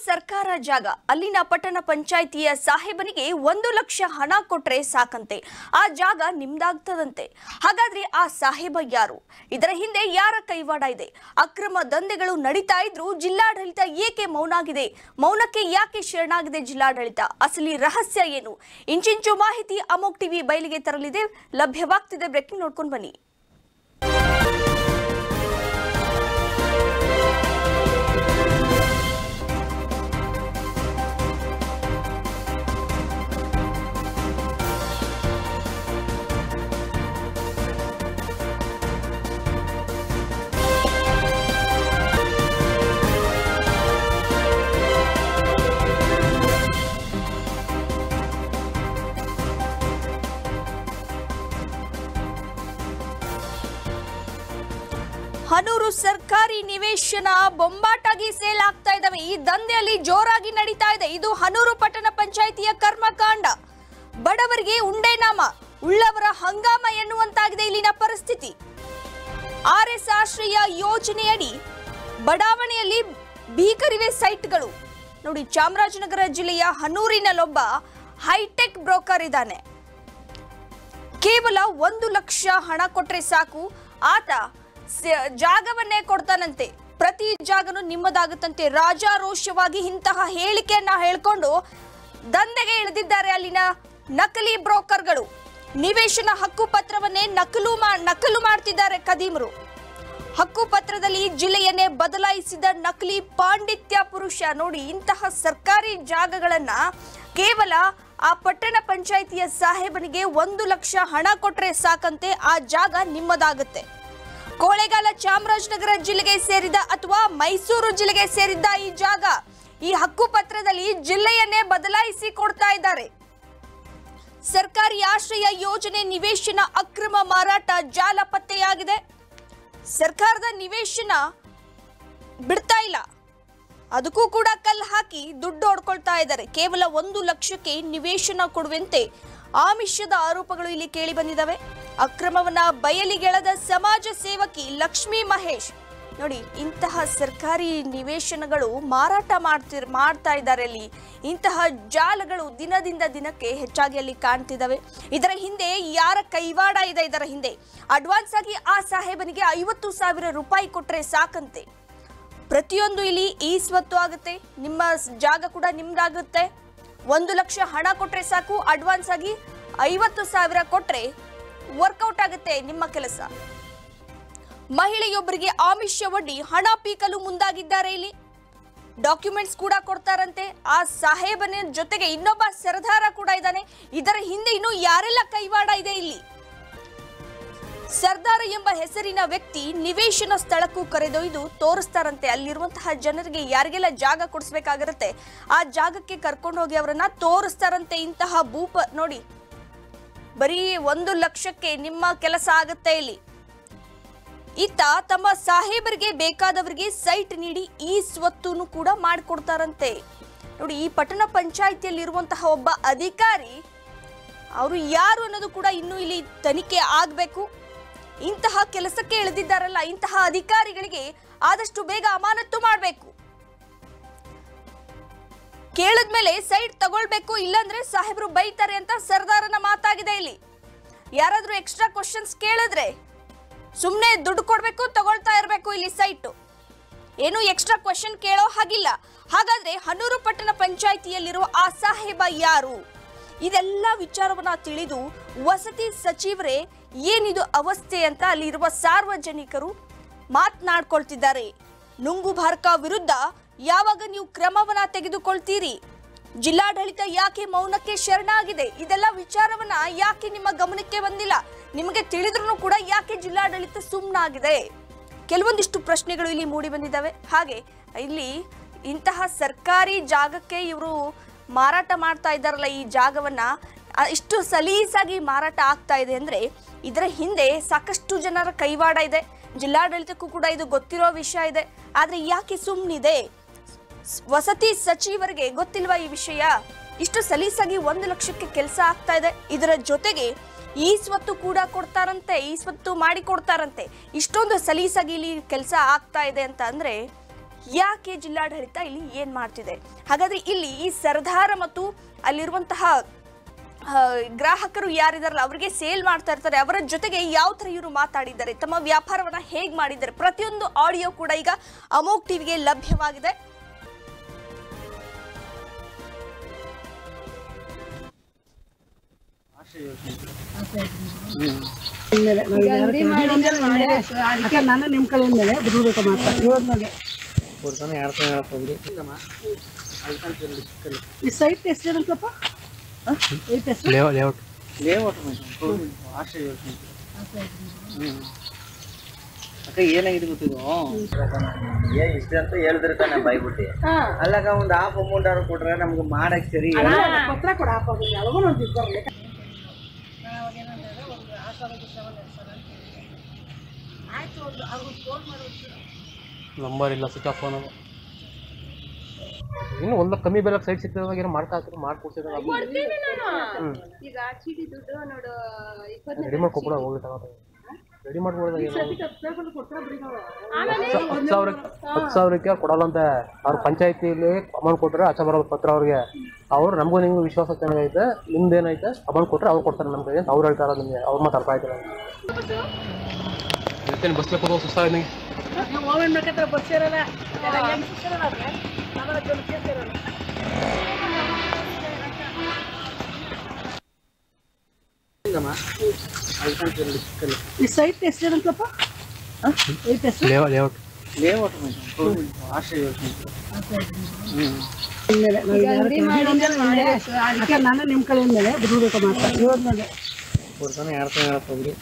ಸರ್ಕಾರ ಜಾಗ ಅಲ್ಲಿನ ಪಟ್ಟಣ ಪಂಚಾಯಿತಿಯ ಸಾಹೇಬನಿಗೆ ಒಂದು ಲಕ್ಷ ಹಣ ಕೊಟ್ರೆ ಸಾಕಂತೆ ಆ ಜಾಗ ನಿಮ್ದಾಗ್ತದಂತೆ ಹಾಗಾದ್ರೆ ಆ ಸಾಹೇಬ ಯಾರು ಇದರ ಹಿಂದೆ ಯಾರ ಕೈವಾಡ ಇದೆ ಅಕ್ರಮ ದಂಧೆಗಳು ನಡೀತಾ ಇದ್ರೂ ಜಿಲ್ಲಾಡಳಿತ ಏಕೆ ಮೌನಾಗಿದೆ ಮೌನಕ್ಕೆ ಯಾಕೆ ಶರಣಾಗಿದೆ ಜಿಲ್ಲಾಡಳಿತ ಅಸಲಿ ರಹಸ್ಯ ಏನು ಇಂಚಿಂಚು ಮಾಹಿತಿ ಅಮೋಕ್ ಟಿವಿ ಬಯಲಿಗೆ ತರಲಿದೆ ಲಭ್ಯವಾಗ್ತಿದೆ ಬ್ರೇಕಿಂಗ್ ನೋಡ್ಕೊಂಡು ಬನ್ನಿ ಹನೂರು ಸರ್ಕಾರಿ ನಿವೇಶನ ಬೊಂಬಾಟಾಗಿ ಸೇಲ್ ಆಗ್ತಾ ಇದಾವೆ ಈ ದಂಧೆಯಲ್ಲಿ ಜೋರಾಗಿ ನಡೀತಾ ಇದೆ ಇದು ಹನೂರು ಪಟ್ಟಣ ಪಂಚಾಯಿತಿಯ ಕರ್ಮಕಾಂಡ ಬಡವರಿಗೆ ಉಂಡೆನಾಮ ಉಳ್ಳವರ ಹಂಗಾಮ ಎನ್ನುವಂತಾಗಿದೆ ಇಲ್ಲಿನ ಪರಿಸ್ಥಿತಿ ಆರ್ ಎಸ್ ಆಶ್ರಯ ಯೋಜನೆಯಡಿ ಬಡಾವಣೆಯಲ್ಲಿ ಭೀಕರಿವೆ ಸೈಟ್ಗಳು ನೋಡಿ ಚಾಮರಾಜನಗರ ಜಿಲ್ಲೆಯ ಹನೂರಿನಲ್ಲೊಬ್ಬ ಹೈಟೆಕ್ ಬ್ರೋಕರ್ ಇದ್ದಾನೆ ಕೇವಲ ಒಂದು ಲಕ್ಷ ಹಣ ಕೊಟ್ರೆ ಸಾಕು ಆತ ಸ- ಜಾಗವನ್ನೇ ಕೊಡ್ತಾನಂತೆ ಪ್ರತಿ ಜಾಗನು ನಿಮ್ಮದಾಗುತ್ತಂತೆ ರಾಜಾರೋಷವಾಗಿ ಇಂತಹ ಹೇಳಿಕೆಯನ್ನ ಹೇಳ್ಕೊಂಡು ದಂಧೆಗೆ ಇಳಿದಿದ್ದಾರೆ ಅಲ್ಲಿನ ನಕಲಿ ಬ್ರೋಕರ್ಗಳು ನಿವೇಶನ ಹಕ್ಕು ಪತ್ರವನ್ನೇ ನಕಲು ಮಾ ನಕಲು ಮಾಡ್ತಿದ್ದಾರೆ ಕದೀಮರು ಹಕ್ಕು ಪತ್ರದಲ್ಲಿ ಜಿಲ್ಲೆಯನ್ನೇ ಬದಲಾಯಿಸಿದ ನಕಲಿ ಪಾಂಡಿತ್ಯ ಪುರುಷ ನೋಡಿ ಇಂತಹ ಸರ್ಕಾರಿ ಜಾಗಗಳನ್ನ ಕೇವಲ ಆ ಪಟ್ಟಣ ಪಂಚಾಯಿತಿಯ ಸಾಹೇಬನಿಗೆ ಒಂದು ಲಕ್ಷ ಹಣ ಕೊಟ್ರೆ ಸಾಕಂತೆ ಆ ಜಾಗ ನಿಮ್ಮದಾಗುತ್ತೆ ಕೋಳೆಗಾಲ ಚಾಮರಾಜನಗರ ಜಿಲ್ಲೆಗೆ ಸೇರಿದ ಅಥವಾ ಮೈಸೂರು ಜಿಲ್ಲೆಗೆ ಸೇರಿದ್ದ ಈ ಜಾಗ ಈ ಹಕ್ಕು ಪತ್ರದಲ್ಲಿ ಜಿಲ್ಲೆಯನ್ನೇ ಬದಲಾಯಿಸಿ ಕೊಡ್ತಾ ಇದ್ದಾರೆ ಸರ್ಕಾರಿ ಆಶ್ರಯ ಯೋಜನೆ ನಿವೇಶನ ಅಕ್ರಮ ಮಾರಾಟ ಜಾಲ ಪತ್ತೆಯಾಗಿದೆ ಸರ್ಕಾರದ ನಿವೇಶನ ಬಿಡ್ತಾ ಇಲ್ಲ ಅದಕ್ಕೂ ಕೂಡ ಕಲ್ಲು ಹಾಕಿ ದುಡ್ಡು ಹೊಡ್ಕೊಳ್ತಾ ಇದ್ದಾರೆ ಕೇವಲ ಒಂದು ಲಕ್ಷಕ್ಕೆ ನಿವೇಶನ ಕೊಡುವಂತೆ ಆಮಿಷದ ಆರೋಪಗಳು ಇಲ್ಲಿ ಕೇಳಿ ಬಂದಿದ್ದಾವೆ ಅಕ್ರಮವನ್ನ ಬಯಲಿಗೆಳೆದ ಸಮಾಜ ಸೇವಕಿ ಲಕ್ಷ್ಮೀ ಮಹೇಶ್ ನೋಡಿ ಇಂತಹ ಸರ್ಕಾರಿ ನಿವೇಶನಗಳು ಮಾರಾಟ ಮಾಡ್ತಿರ್ ಮಾಡ್ತಾ ಇದ್ದಾರೆ ಅಲ್ಲಿ ಇಂತಹ ಜಾಲಗಳು ದಿನದಿಂದ ದಿನಕ್ಕೆ ಹೆಚ್ಚಾಗಿ ಅಲ್ಲಿ ಕಾಣ್ತಿದ್ದಾವೆ ಇದರ ಹಿಂದೆ ಯಾರ ಕೈವಾಡ ಇದೆ ಇದರ ಹಿಂದೆ ಅಡ್ವಾನ್ಸ್ ಆಗಿ ಆ ಸಾಹೇಬನಿಗೆ ಐವತ್ತು ಸಾವಿರ ರೂಪಾಯಿ ಕೊಟ್ರೆ ಸಾಕಂತೆ ಪ್ರತಿಯೊಂದು ಇಲ್ಲಿ ಈ ಸ್ವತ್ತು ಆಗುತ್ತೆ ನಿಮ್ಮ ಸ್- ಜಾಗ ಕೂಡ ನಿಮ್ದಾಗುತ್ತೆ ಒಂದು ಲಕ್ಷ ಹಣ ಕೊಟ್ರೆ ಸಾಕು ಅಡ್ವಾನ್ಸ್ ಆಗಿ ಐವತ್ತು ಸಾವಿರ ಕೊಟ್ರೆ ವರ್ಕೌಟ್ ಆಗುತ್ತೆ ನಿಮ್ಮ ಕೆಲಸ ಮಹಿಳೆಯೊಬ್ಬರಿಗೆ ಆಮಿಷ ಒಡ್ಡಿ ಹಣ ಪೀಕಲು ಮುಂದಾಗಿದ್ದಾರೆ ಇಲ್ಲಿ ಡಾಕ್ಯುಮೆಂಟ್ಸ್ ಕೂಡ ಕೊಡ್ತಾರಂತೆ ಆ ಸಾಹೇಬನ ಜೊತೆಗೆ ಇನ್ನೊಬ್ಬ ಸರದಾರ ಕೂಡ ಇದ್ದಾನೆ ಇದರ ಹಿಂದೆ ಇನ್ನು ಯಾರೆಲ್ಲ ಕೈವಾಡ ಇದೆ ಇಲ್ಲಿ ಸರ್ದಾರ ಎಂಬ ಹೆಸರಿನ ವ್ಯಕ್ತಿ ನಿವೇಶನ ಸ್ಥಳಕ್ಕೂ ಕರೆದೊಯ್ದು ತೋರಿಸ್ತಾರಂತೆ ಅಲ್ಲಿರುವಂತಹ ಜನರಿಗೆ ಯಾರಿಗೆಲ್ಲ ಜಾಗ ಕೊಡಿಸ್ಬೇಕಾಗಿರುತ್ತೆ ಆ ಜಾಗಕ್ಕೆ ಕರ್ಕೊಂಡು ಹೋಗಿ ಅವರನ್ನ ತೋರಿಸ್ತಾರಂತೆ ಇಂತಹ ಭೂಪ ನೋಡಿ ಬರೀ ಒಂದು ಲಕ್ಷಕ್ಕೆ ನಿಮ್ಮ ಕೆಲಸ ಆಗುತ್ತೆ ಇಲ್ಲಿ ಇತ್ತ ತಮ್ಮ ಸಾಹೇಬರಿಗೆ ಬೇಕಾದವರಿಗೆ ಸೈಟ್ ನೀಡಿ ಈ ಸ್ವತ್ತನ್ನು ಕೂಡ ಮಾಡಿಕೊಡ್ತಾರಂತೆ ನೋಡಿ ಈ ಪಟ್ಟಣ ಪಂಚಾಯಿತಿಯಲ್ಲಿರುವಂತಹ ಒಬ್ಬ ಅಧಿಕಾರಿ ಅವರು ಯಾರು ಅನ್ನೋದು ಕೂಡ ಇನ್ನೂ ಇಲ್ಲಿ ತನಿಖೆ ಆಗಬೇಕು ಇಂತಹ ಕೆಲಸಕ್ಕೆ ಇಳಿದಿದ್ದಾರಲ್ಲ ಇಂತಹ ಅಧಿಕಾರಿಗಳಿಗೆ ಆದಷ್ಟು ಬೇಗ ಅಮಾನತು ಮಾಡಬೇಕು ಕೇಳಿದ್ಮೇಲೆ ಸೈಟ್ ತಗೊಳ್ಬೇಕು ಇಲ್ಲಾಂದ್ರೆ ಸಾಹೇಬರು ಬೈತಾರೆ ಅಂತ ಸರ್ದಾರನ ಮಾತಾಗಿದೆ ಇಲ್ಲಿ ಯಾರಾದ್ರೂ ಎಕ್ಸ್ಟ್ರಾ ಕ್ವಶನ್ಸ್ ಕೇಳಿದ್ರೆ ಸುಮ್ಮನೆ ದುಡ್ಡು ಕೊಡಬೇಕು ತಗೊಳ್ತಾ ಇರಬೇಕು ಇಲ್ಲಿ ಸೈಟು ಏನು ಎಕ್ಸ್ಟ್ರಾ ಕ್ವಶನ್ ಕೇಳೋ ಹಾಗಿಲ್ಲ ಹಾಗಾದ್ರೆ ಹನೂರು ಪಟ್ಟಣ ಪಂಚಾಯಿತಿಯಲ್ಲಿರುವ ಆ ಸಾಹೇಬ ಯಾರು ಇದೆಲ್ಲ ವಿಚಾರವನ್ನ ತಿಳಿದು ವಸತಿ ಸಚಿವರೇ ಏನಿದು ಅವಸ್ಥೆ ಅಂತ ಅಲ್ಲಿರುವ ಸಾರ್ವಜನಿಕರು ಮಾತನಾಡ್ಕೊಳ್ತಿದ್ದಾರೆ ನುಂಗು ಭಾರಕ ವಿರುದ್ಧ ಯಾವಾಗ ನೀವು ಕ್ರಮವನ್ನ ತೆಗೆದುಕೊಳ್ತೀರಿ ಜಿಲ್ಲಾಡಳಿತ ಯಾಕೆ ಮೌನಕ್ಕೆ ಶರಣಾಗಿದೆ ಇದೆಲ್ಲ ವಿಚಾರವನ್ನ ಯಾಕೆ ನಿಮ್ಮ ಗಮನಕ್ಕೆ ಬಂದಿಲ್ಲ ನಿಮಗೆ ತಿಳಿದ್ರೂ ಕೂಡ ಯಾಕೆ ಜಿಲ್ಲಾಡಳಿತ ಸುಮ್ಮನಾಗಿದೆ ಕೆಲವೊಂದಿಷ್ಟು ಪ್ರಶ್ನೆಗಳು ಇಲ್ಲಿ ಮೂಡಿ ಬಂದಿದ್ದಾವೆ ಹಾಗೆ ಇಲ್ಲಿ ಇಂತಹ ಸರ್ಕಾರಿ ಜಾಗಕ್ಕೆ ಇವರು ಮಾರಾಟ ಮಾಡ್ತಾ ಇದ್ದಾರಲ್ಲ ಈ ಜಾಗವನ್ನ ಆ, ಇಷ್ಟು ಸಲೀಸಾಗಿ ಮಾರಾಟ ಆಗ್ತಾ ಇದೆ ಅಂದ್ರೆ ಇದರ ಹಿಂದೆ ಸಾಕಷ್ಟು ಜನರ ಕೈವಾಡ ಇದೆ ಜಿಲ್ಲಾಡಳಿತಕ್ಕೂ ಕೂಡ ಇದು ಗೊತ್ತಿರೋ ವಿಷಯ ಇದೆ ಆದ್ರೆ ಯಾಕೆ ಸುಮ್ಮನಿದೆ ಸ್- ವಸತಿ ಸಚಿವರಿಗೆ ಗೊತ್ತಿಲ್ವಾ ಈ ವಿಷಯ ಇಷ್ಟು ಸಲೀಸಾಗಿ ಒಂದು ಲಕ್ಷಕ್ಕೆ ಕೆಲಸ ಆಗ್ತಾ ಇದೆ ಇದರ ಜೊತೆಗೆ ಈ ಸ್ವತ್ತು ಕೂಡ ಕೊಡ್ತಾರಂತೆ ಈ ಸ್ವತ್ತು ಮಾಡಿ ಕೊಡ್ತಾರಂತೆ ಇಷ್ಟೊಂದು ಸಲೀಸಾಗಿ ಇಲ್ಲಿ ಕೆಲಸ ಆಗ್ತಾ ಇದೆ ಅಂತ ಅಂದ್ರೆ ಯಾಕೆ ಜಿಲ್ಲಾಡಳಿತ ಇಲ್ಲಿ ಏನ್ ಮಾಡ್ತಿದೆ ಹಾಗಾದ್ರೆ ಇಲ್ಲಿ ಈ ಸರ್ದಾರ ಮತ್ತು ಅಲ್ಲಿರುವಂತಹ ಆ, ಗ್ರಾಹಕರು ಯಾರಿದಾರಲ್ಲ ಅವರಿಗೆ ಸೇಲ್ ಮಾಡ್ತಾ ಇರ್ತಾರೆ ಅವರ ಜೊತೆಗೆ ಯಾವ ತರ ಇವರು ಮಾತಾಡಿದ್ದಾರೆ ತಮ್ಮ ವ್ಯಾಪಾರವನ್ನ ಹೇಗ್ ಮಾಡಿದ್ದಾರೆ ಪ್ರತಿಯೊಂದು ಆಡಿಯೋ ಕೂಡ ಈಗ ಅಮೋಕ್ ಟಿವಿಗೆ ಲಭ್ಯವಾಗಿದೆ ಅದಕ್ಕೆ ನಾನು ನಿಮ್ಮ ಕಡೆಯಿಂದ ಮೇಲೆ ಬಿಡಬೇಕು ಮಾತ್ರ ಇವಾಗ ಈ ಸೈಟ್ ಎಷ್ಟು ಏನಂತಪ್ಪ ಸೈಟ್ ಎಷ್ಟು ಅಕ್ಕ ಏನಾಗಿದೆ ಗೊತ್ತಿದ್ದು ಏ ಇಷ್ಟ ಅಂತ ಹೇಳಿದ್ರೆ ತಾನೆ ಬೈಬಿಟ್ಟು ಅಲ್ಲಾಗ ಒಂದು ಹಾಫ್ ಅಮೌಂಟ್ ಅವ್ರು ಕೊಟ್ರೆ ನಮ್ಗೆ ಮಾಡಕ್ ಸರಿ ಪತ್ರ ಕೊಡ ಹಾಕೋದು ಯಾವಾಗೋ ಒಂದು ಇದು ಬರಲಿ ನಂಬರ್ ಇಲ್ಲ ಸ್ವಿಚ್ ಆಫ್ ಫೋನ್ ಇನ್ನು ಒಂದು ಕಮ್ಮಿ ಬೆಲೆ ಸೈಡ್ ಸಿಕ್ಕಿದಾಗ ಏನೋ ಮಾಡ್ತಾ ಹಾಕಿದ್ರೆ ಮಾಡ್ಕೊಡ್ತಿದ್ದೆ ರೆಡಿ ಮಾಡ್ಕೊಬಿಡ ಹೋಗಿ ತಗೋತ ರೆಡಿ ಮಾಡ್ಕೊಡ್ದಾಗ ಹತ್ತು ಸಾವಿರಕ್ಕೆ ಹತ್ತು ಸಾವಿರಕ್ಕೆ ಕೊಡಲ್ಲಂತೆ ಅವ್ರ ಪಂಚಾಯತಿಲಿ ಅಮೌಂಟ್ ಕೊಟ್ರೆ ಆಚೆ ಬರೋದು ಪತ್ರ ಅವ್ರಿಗೆ ಅವ್ರು ನಮಗೂ ನಿಮ್ಗೆ ವಿಶ್ವಾಸ ಚೆನ್ನಾಗೈತೆ ನಿಮ್ದು ಏನೈತೆ ಅಮೌಂಟ್ ಕೊಟ್ರೆ ಅವ್ರು ಕೊಡ್ತಾರೆ ನಮ್ಮ ಕೈಗೆ ಅಂತ ಅವ್ರು ಹೇಳ್ತಾರೆ ನಿಮಗೆ ಅವ್ರು ಮಾತಾಡ್ತಾ ಇದ್ದಾರೆ ಎತ್ತೇನು ಬಸ್ಲೆ ಕೂತ್ಕೊಂಡು ಸುಸ್ತಾಗಿದೆ ನಿಂಗೆ ಓವನ್ ಬೇಕಾದ್ರೆ ಬಸ್ ಇರಲ್ಲ ಎಲ್ಲ ಹೆಂಗ್ ಸಿಗ್ತಾರಲ್ಲ ಅವ್ರಿಗೆ? ಆಮೇಲೆ ಕೆಲವು ಕೇಸ್ ಇರಲ್ಲ. ಈ ಸೈಟ್ ಎಷ್ಟು ಏನಂತಪ್ಪ ಸೈಟ್ ಎಷ್ಟು ಲೇಔ ಲೇಔಟ್ ಲೇಔಟ್ ಆಶ್ರಯ ಯೋಜನೆ ಅದಕ್ಕೆ ನಾನು ನಿಮ್ಮ ಕಡೆಯಿಂದ ಮೇಲೆ ಬಿಡಬೇಕು ಮಾತ್ರ ಇವಾಗ ಕೊಡ್ತಾನೆ ಎರಡು ಸಾವಿರ ಹೋಗ್ರಿ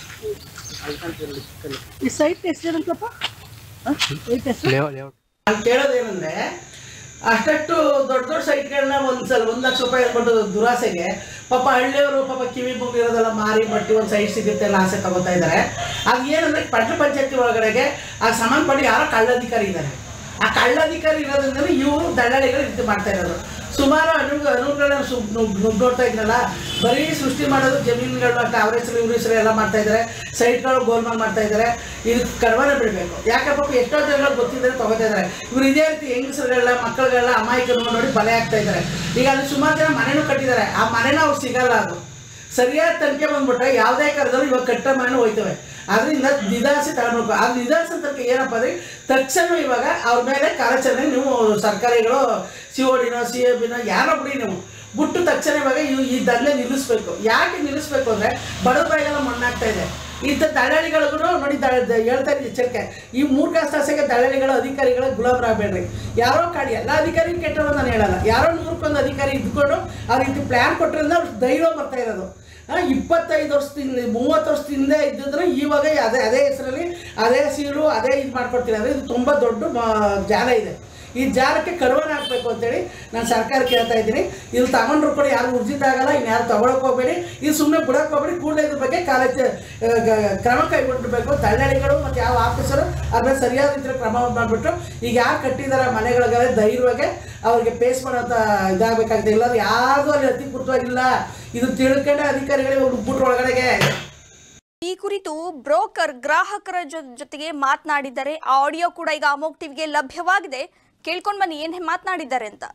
ಈ ಸೈಟ್ ಎಷ್ಟು ಏನಂತಪ್ಪ ಸೈಟ್ ಎಷ್ಟು ಲೇಔ ಲೇಔಟ್ ನಾನು ಕೇಳೋದೇನಂದ್ರೆ ಅಷ್ಟಷ್ಟು ದೊಡ್ಡ ದೊಡ್ಡ ಸೈಟ್ಗಳನ್ನ ಒಂದು ಸಲ ಒಂದು ಲಕ್ಷ ರೂಪಾಯಿ ಕೊಟ್ಟು ದುರಾಸೆಗೆ ಪಾಪ ಹಳ್ಳಿಯವರು ಪಾಪ ಕಿವಿ ಮುಗಿರೋದೆಲ್ಲ ಮಾರಿ ಬಟ್ಟಿ ಒಂದು ಸೈಟ್ ಸಿಗುತ್ತೆ ಎಲ್ಲ ಆಸೆ ತಗೋತಾ ಇದ್ದಾರೆ ಅದು ಏನಂದ್ರೆ ಪಟ್ಟಣ ಪಂಚಾಯತಿ ಒಳಗಡೆಗೆ ಆ ಸಂಬಂಧಪಟ್ಟ ಯಾರೋ ಕಳ್ಳಧಿಕಾರಿ ಇದ್ದಾರೆ ಆ ಕಳ್ಳಧಿಕಾರಿ ಇರೋದ್ರಿಂದ ಇವರು ದಳ್ಳಾಳಿಗಳು ಇದು ಮಾಡ್ತಾ ಇರೋದು ಸುಮಾರು ಅನು ಅನುಗಳನ್ನ ಸು ನುಗ್ಗ್ ನೋಡ್ತಾ ಇದ್ರಲ್ಲ ಬರೀ ಸೃಷ್ಟಿ ಮಾಡೋದು ಜಮೀನುಗಳು ಅಂತ ಅವ್ರ ಹೆಸರು ಇವ್ರ ಹೆಸರು ಎಲ್ಲ ಮಾಡ್ತಾ ಇದ್ದಾರೆ ಸೈಟ್ಗಳು ಗೋಲ್ಮಾಲ್ ಮಾಡ್ತಾ ಇದ್ದಾರೆ ಇದು ಕಡಿಮೆ ಬಿಡಬೇಕು ಯಾಕೆ ಪಾಪ ಎಷ್ಟೋ ಜನಗಳು ಗೊತ್ತಿದ್ದಾರೆ ತಗೋತಾ ಇದ್ದಾರೆ ಇವ್ರು ಇದೇ ರೀತಿ ಹೆಂಗಸರುಗಳನ್ನ ಮಕ್ಕಳುಗಳನ್ನ ಅಮಾಯಕರು ನೋಡಿ ಬಲೆ ಆಗ್ತಾ ಇದ್ದಾರೆ ಈಗ ಅಲ್ಲಿ ಸುಮಾರು ಜನ ಮನೆನೂ ಕಟ್ಟಿದ್ದಾರೆ ಆ ಮನೆನ ಅವ್ರು ಸಿಗಲ್ಲ ಅದು ಸರಿಯಾದ ತನಿಖೆ ಬಂದ್ಬಿಟ್ರೆ ಯಾವುದೇ ಕಾಲದಲ್ಲೂ ಇವಾಗ ಕಟ್ಟ ಮನೆ ಹೋಯ್ತವೆ ಅದರಿಂದ ನಿಧಾನಿಸಿ ತಗೊಳ್ಬೇಕು ಅದು ನಿಧಾನಿಸಿದ ತನಕ ಏನಪ್ಪ ಅಂದರೆ ತಕ್ಷಣ ಇವಾಗ ಅವ್ರ ಮೇಲೆ ಕಾರ್ಯಾಚರಣೆ ನೀವು ಸರ್ಕಾರಿಗಳು ಸಿ ಒ ಡಿನೋ ಸಿ ಎ ಬಿನೋ ಯಾರೋ ಬಿಡಿ ನೀವು ಬಿಟ್ಟು ತಕ್ಷಣ ಇವಾಗ ಇವು ಈ ದಂಧೆ ನಿಲ್ಲಿಸ್ಬೇಕು ಯಾಕೆ ನಿಲ್ಲಿಸ್ಬೇಕು ಅಂದರೆ ಬಡವ ಬಾಯಿಗೆಲ್ಲ ಮಣ್ಣಾಗ್ತಾ ಇದೆ ಇಂಥ ದಳ್ಳಾಳಿಗಳಿಗೂ ನೋಡಿ ದ ದ- ಹೇಳ್ತಾ ಇದ್ದೀನಿ ಎಚ್ಚರಿಕೆ ಈ ಮೂರು ಕಾಸ್ತಾಸೆಗೆ ದಳ್ಳಾಳಿಗಳು ಅಧಿಕಾರಿಗಳ ಗುಲಾಮರಾಗಬೇಡ್ರಿ ಯಾರೋ ಕಾಡಿ ಎಲ್ಲ ಅಧಿಕಾರಿ ಕೆಟ್ಟವರು ನಾನು ಹೇಳಲ್ಲ ಯಾರೋ ನೂರಕ್ಕೊಂದು ಅಧಿಕಾರಿ ಇದ್ಕೊಂಡು ಅವ್ರಿಗೆ ಇದು ಪ್ಲ್ಯಾನ್ ಕೊಟ್ಟರಿಂದ ಅವ್ರು ಧೈರ್ಯ ಬರ್ತಾ ಇರೋದು ಆ, ಇಪ್ಪತ್ತೈದು ವರ್ಷದಿಂದ ಮೂವತ್ತು ವರ್ಷದಿಂದ ಇದ್ದಿದ್ರೆ ಇವಾಗ ಅದೇ ಅದೇ ಹೆಸರಲ್ಲಿ ಅದೇ ಸೀಲು ಅದೇ ಇದು ಮಾಡ್ಕೊಡ್ತೀನಿ ಅಂದರೆ ಇದು ತುಂಬ ದೊಡ್ಡ ಮ- ಜಾಲ ಇದೆ ಈ ಜಾಲಕ್ಕೆ ಕಡಿವಾಣ ಹಾಕಬೇಕು ಅಂತೇಳಿ ನಾನು ಸರ್ಕಾರಕ್ಕೆ ಹೇಳ್ತಾ ಇದ್ದೀನಿ ಇದು ತಗೊಂಡ್ರು ಕೂಡ ಯಾರು ಉರ್ಜಿತ ಆಗಲ್ಲ ಇನ್ನು ಯಾರು ತಗೊಳಕ್ ಹೋಗ್ಬೇಡಿ ಇದು ಸುಮ್ಮನೆ ಬಿಡಕ್ಕೆ ಹೋಗ್ಬೇಡಿ ಕೂಡಲೇ ಇದ್ರ ಬಗ್ಗೆ ಕಾಲೇಜ್ ಕ್ರಮ ಕೈಗೊಂಡಿರ್ಬೇಕು ದಳ್ಳಾಳಿಗಳು ಮತ್ತು ಯಾವ ಆಫೀಸರು ಅದ್ರ ಮೇಲೆ ಸರಿಯಾದ ರೀತಿಯಲ್ಲಿ ಕ್ರಮ ಮಾಡಿಬಿಟ್ಟು ಈಗ ಯಾರು ಕಟ್ಟಿದಾರೆ ಮನೆಗಳಿಗೆ ಧೈರ್ಯವಾಗಿ ಅವ್ರಿಗೆ ಪೇಸ್ ಮಾಡೋಂಥ ಇದಾಗಬೇಕಾಗಿದೆ ಇಲ್ಲಾಂದ್ರೆ ಯಾರ್ದು ಅಲ್ಲಿ ಅಧಿಕೃತವಾಗಿಲ್ಲ ಇದು ತಿಳ್ಕೊಂಡೆ ಅಧಿಕಾರಿಗಳಿಗೆ ಹುಡುಗ್ಬಿಟ್ರು ಒಳಗಡೆಗೆ ಈ ಕುರಿತು ಬ್ರೋಕರ್ ಗ್ರಾಹಕರ ಜೊ- ಜೊತೆಗೆ ಮಾತನಾಡಿದ್ದಾರೆ ಆ ಆಡಿಯೋ ಕೂಡ ಈಗ ಅಮೋಕ್ ಟಿವಿಗೆ ಲಭ್ಯವಾಗಿದೆ ಕೇಳ್ಕೊಂಡ್ ಬನ್ನಿ ಏನ್ ಮಾತನಾಡಿದ್ದಾರೆ ಅಂತ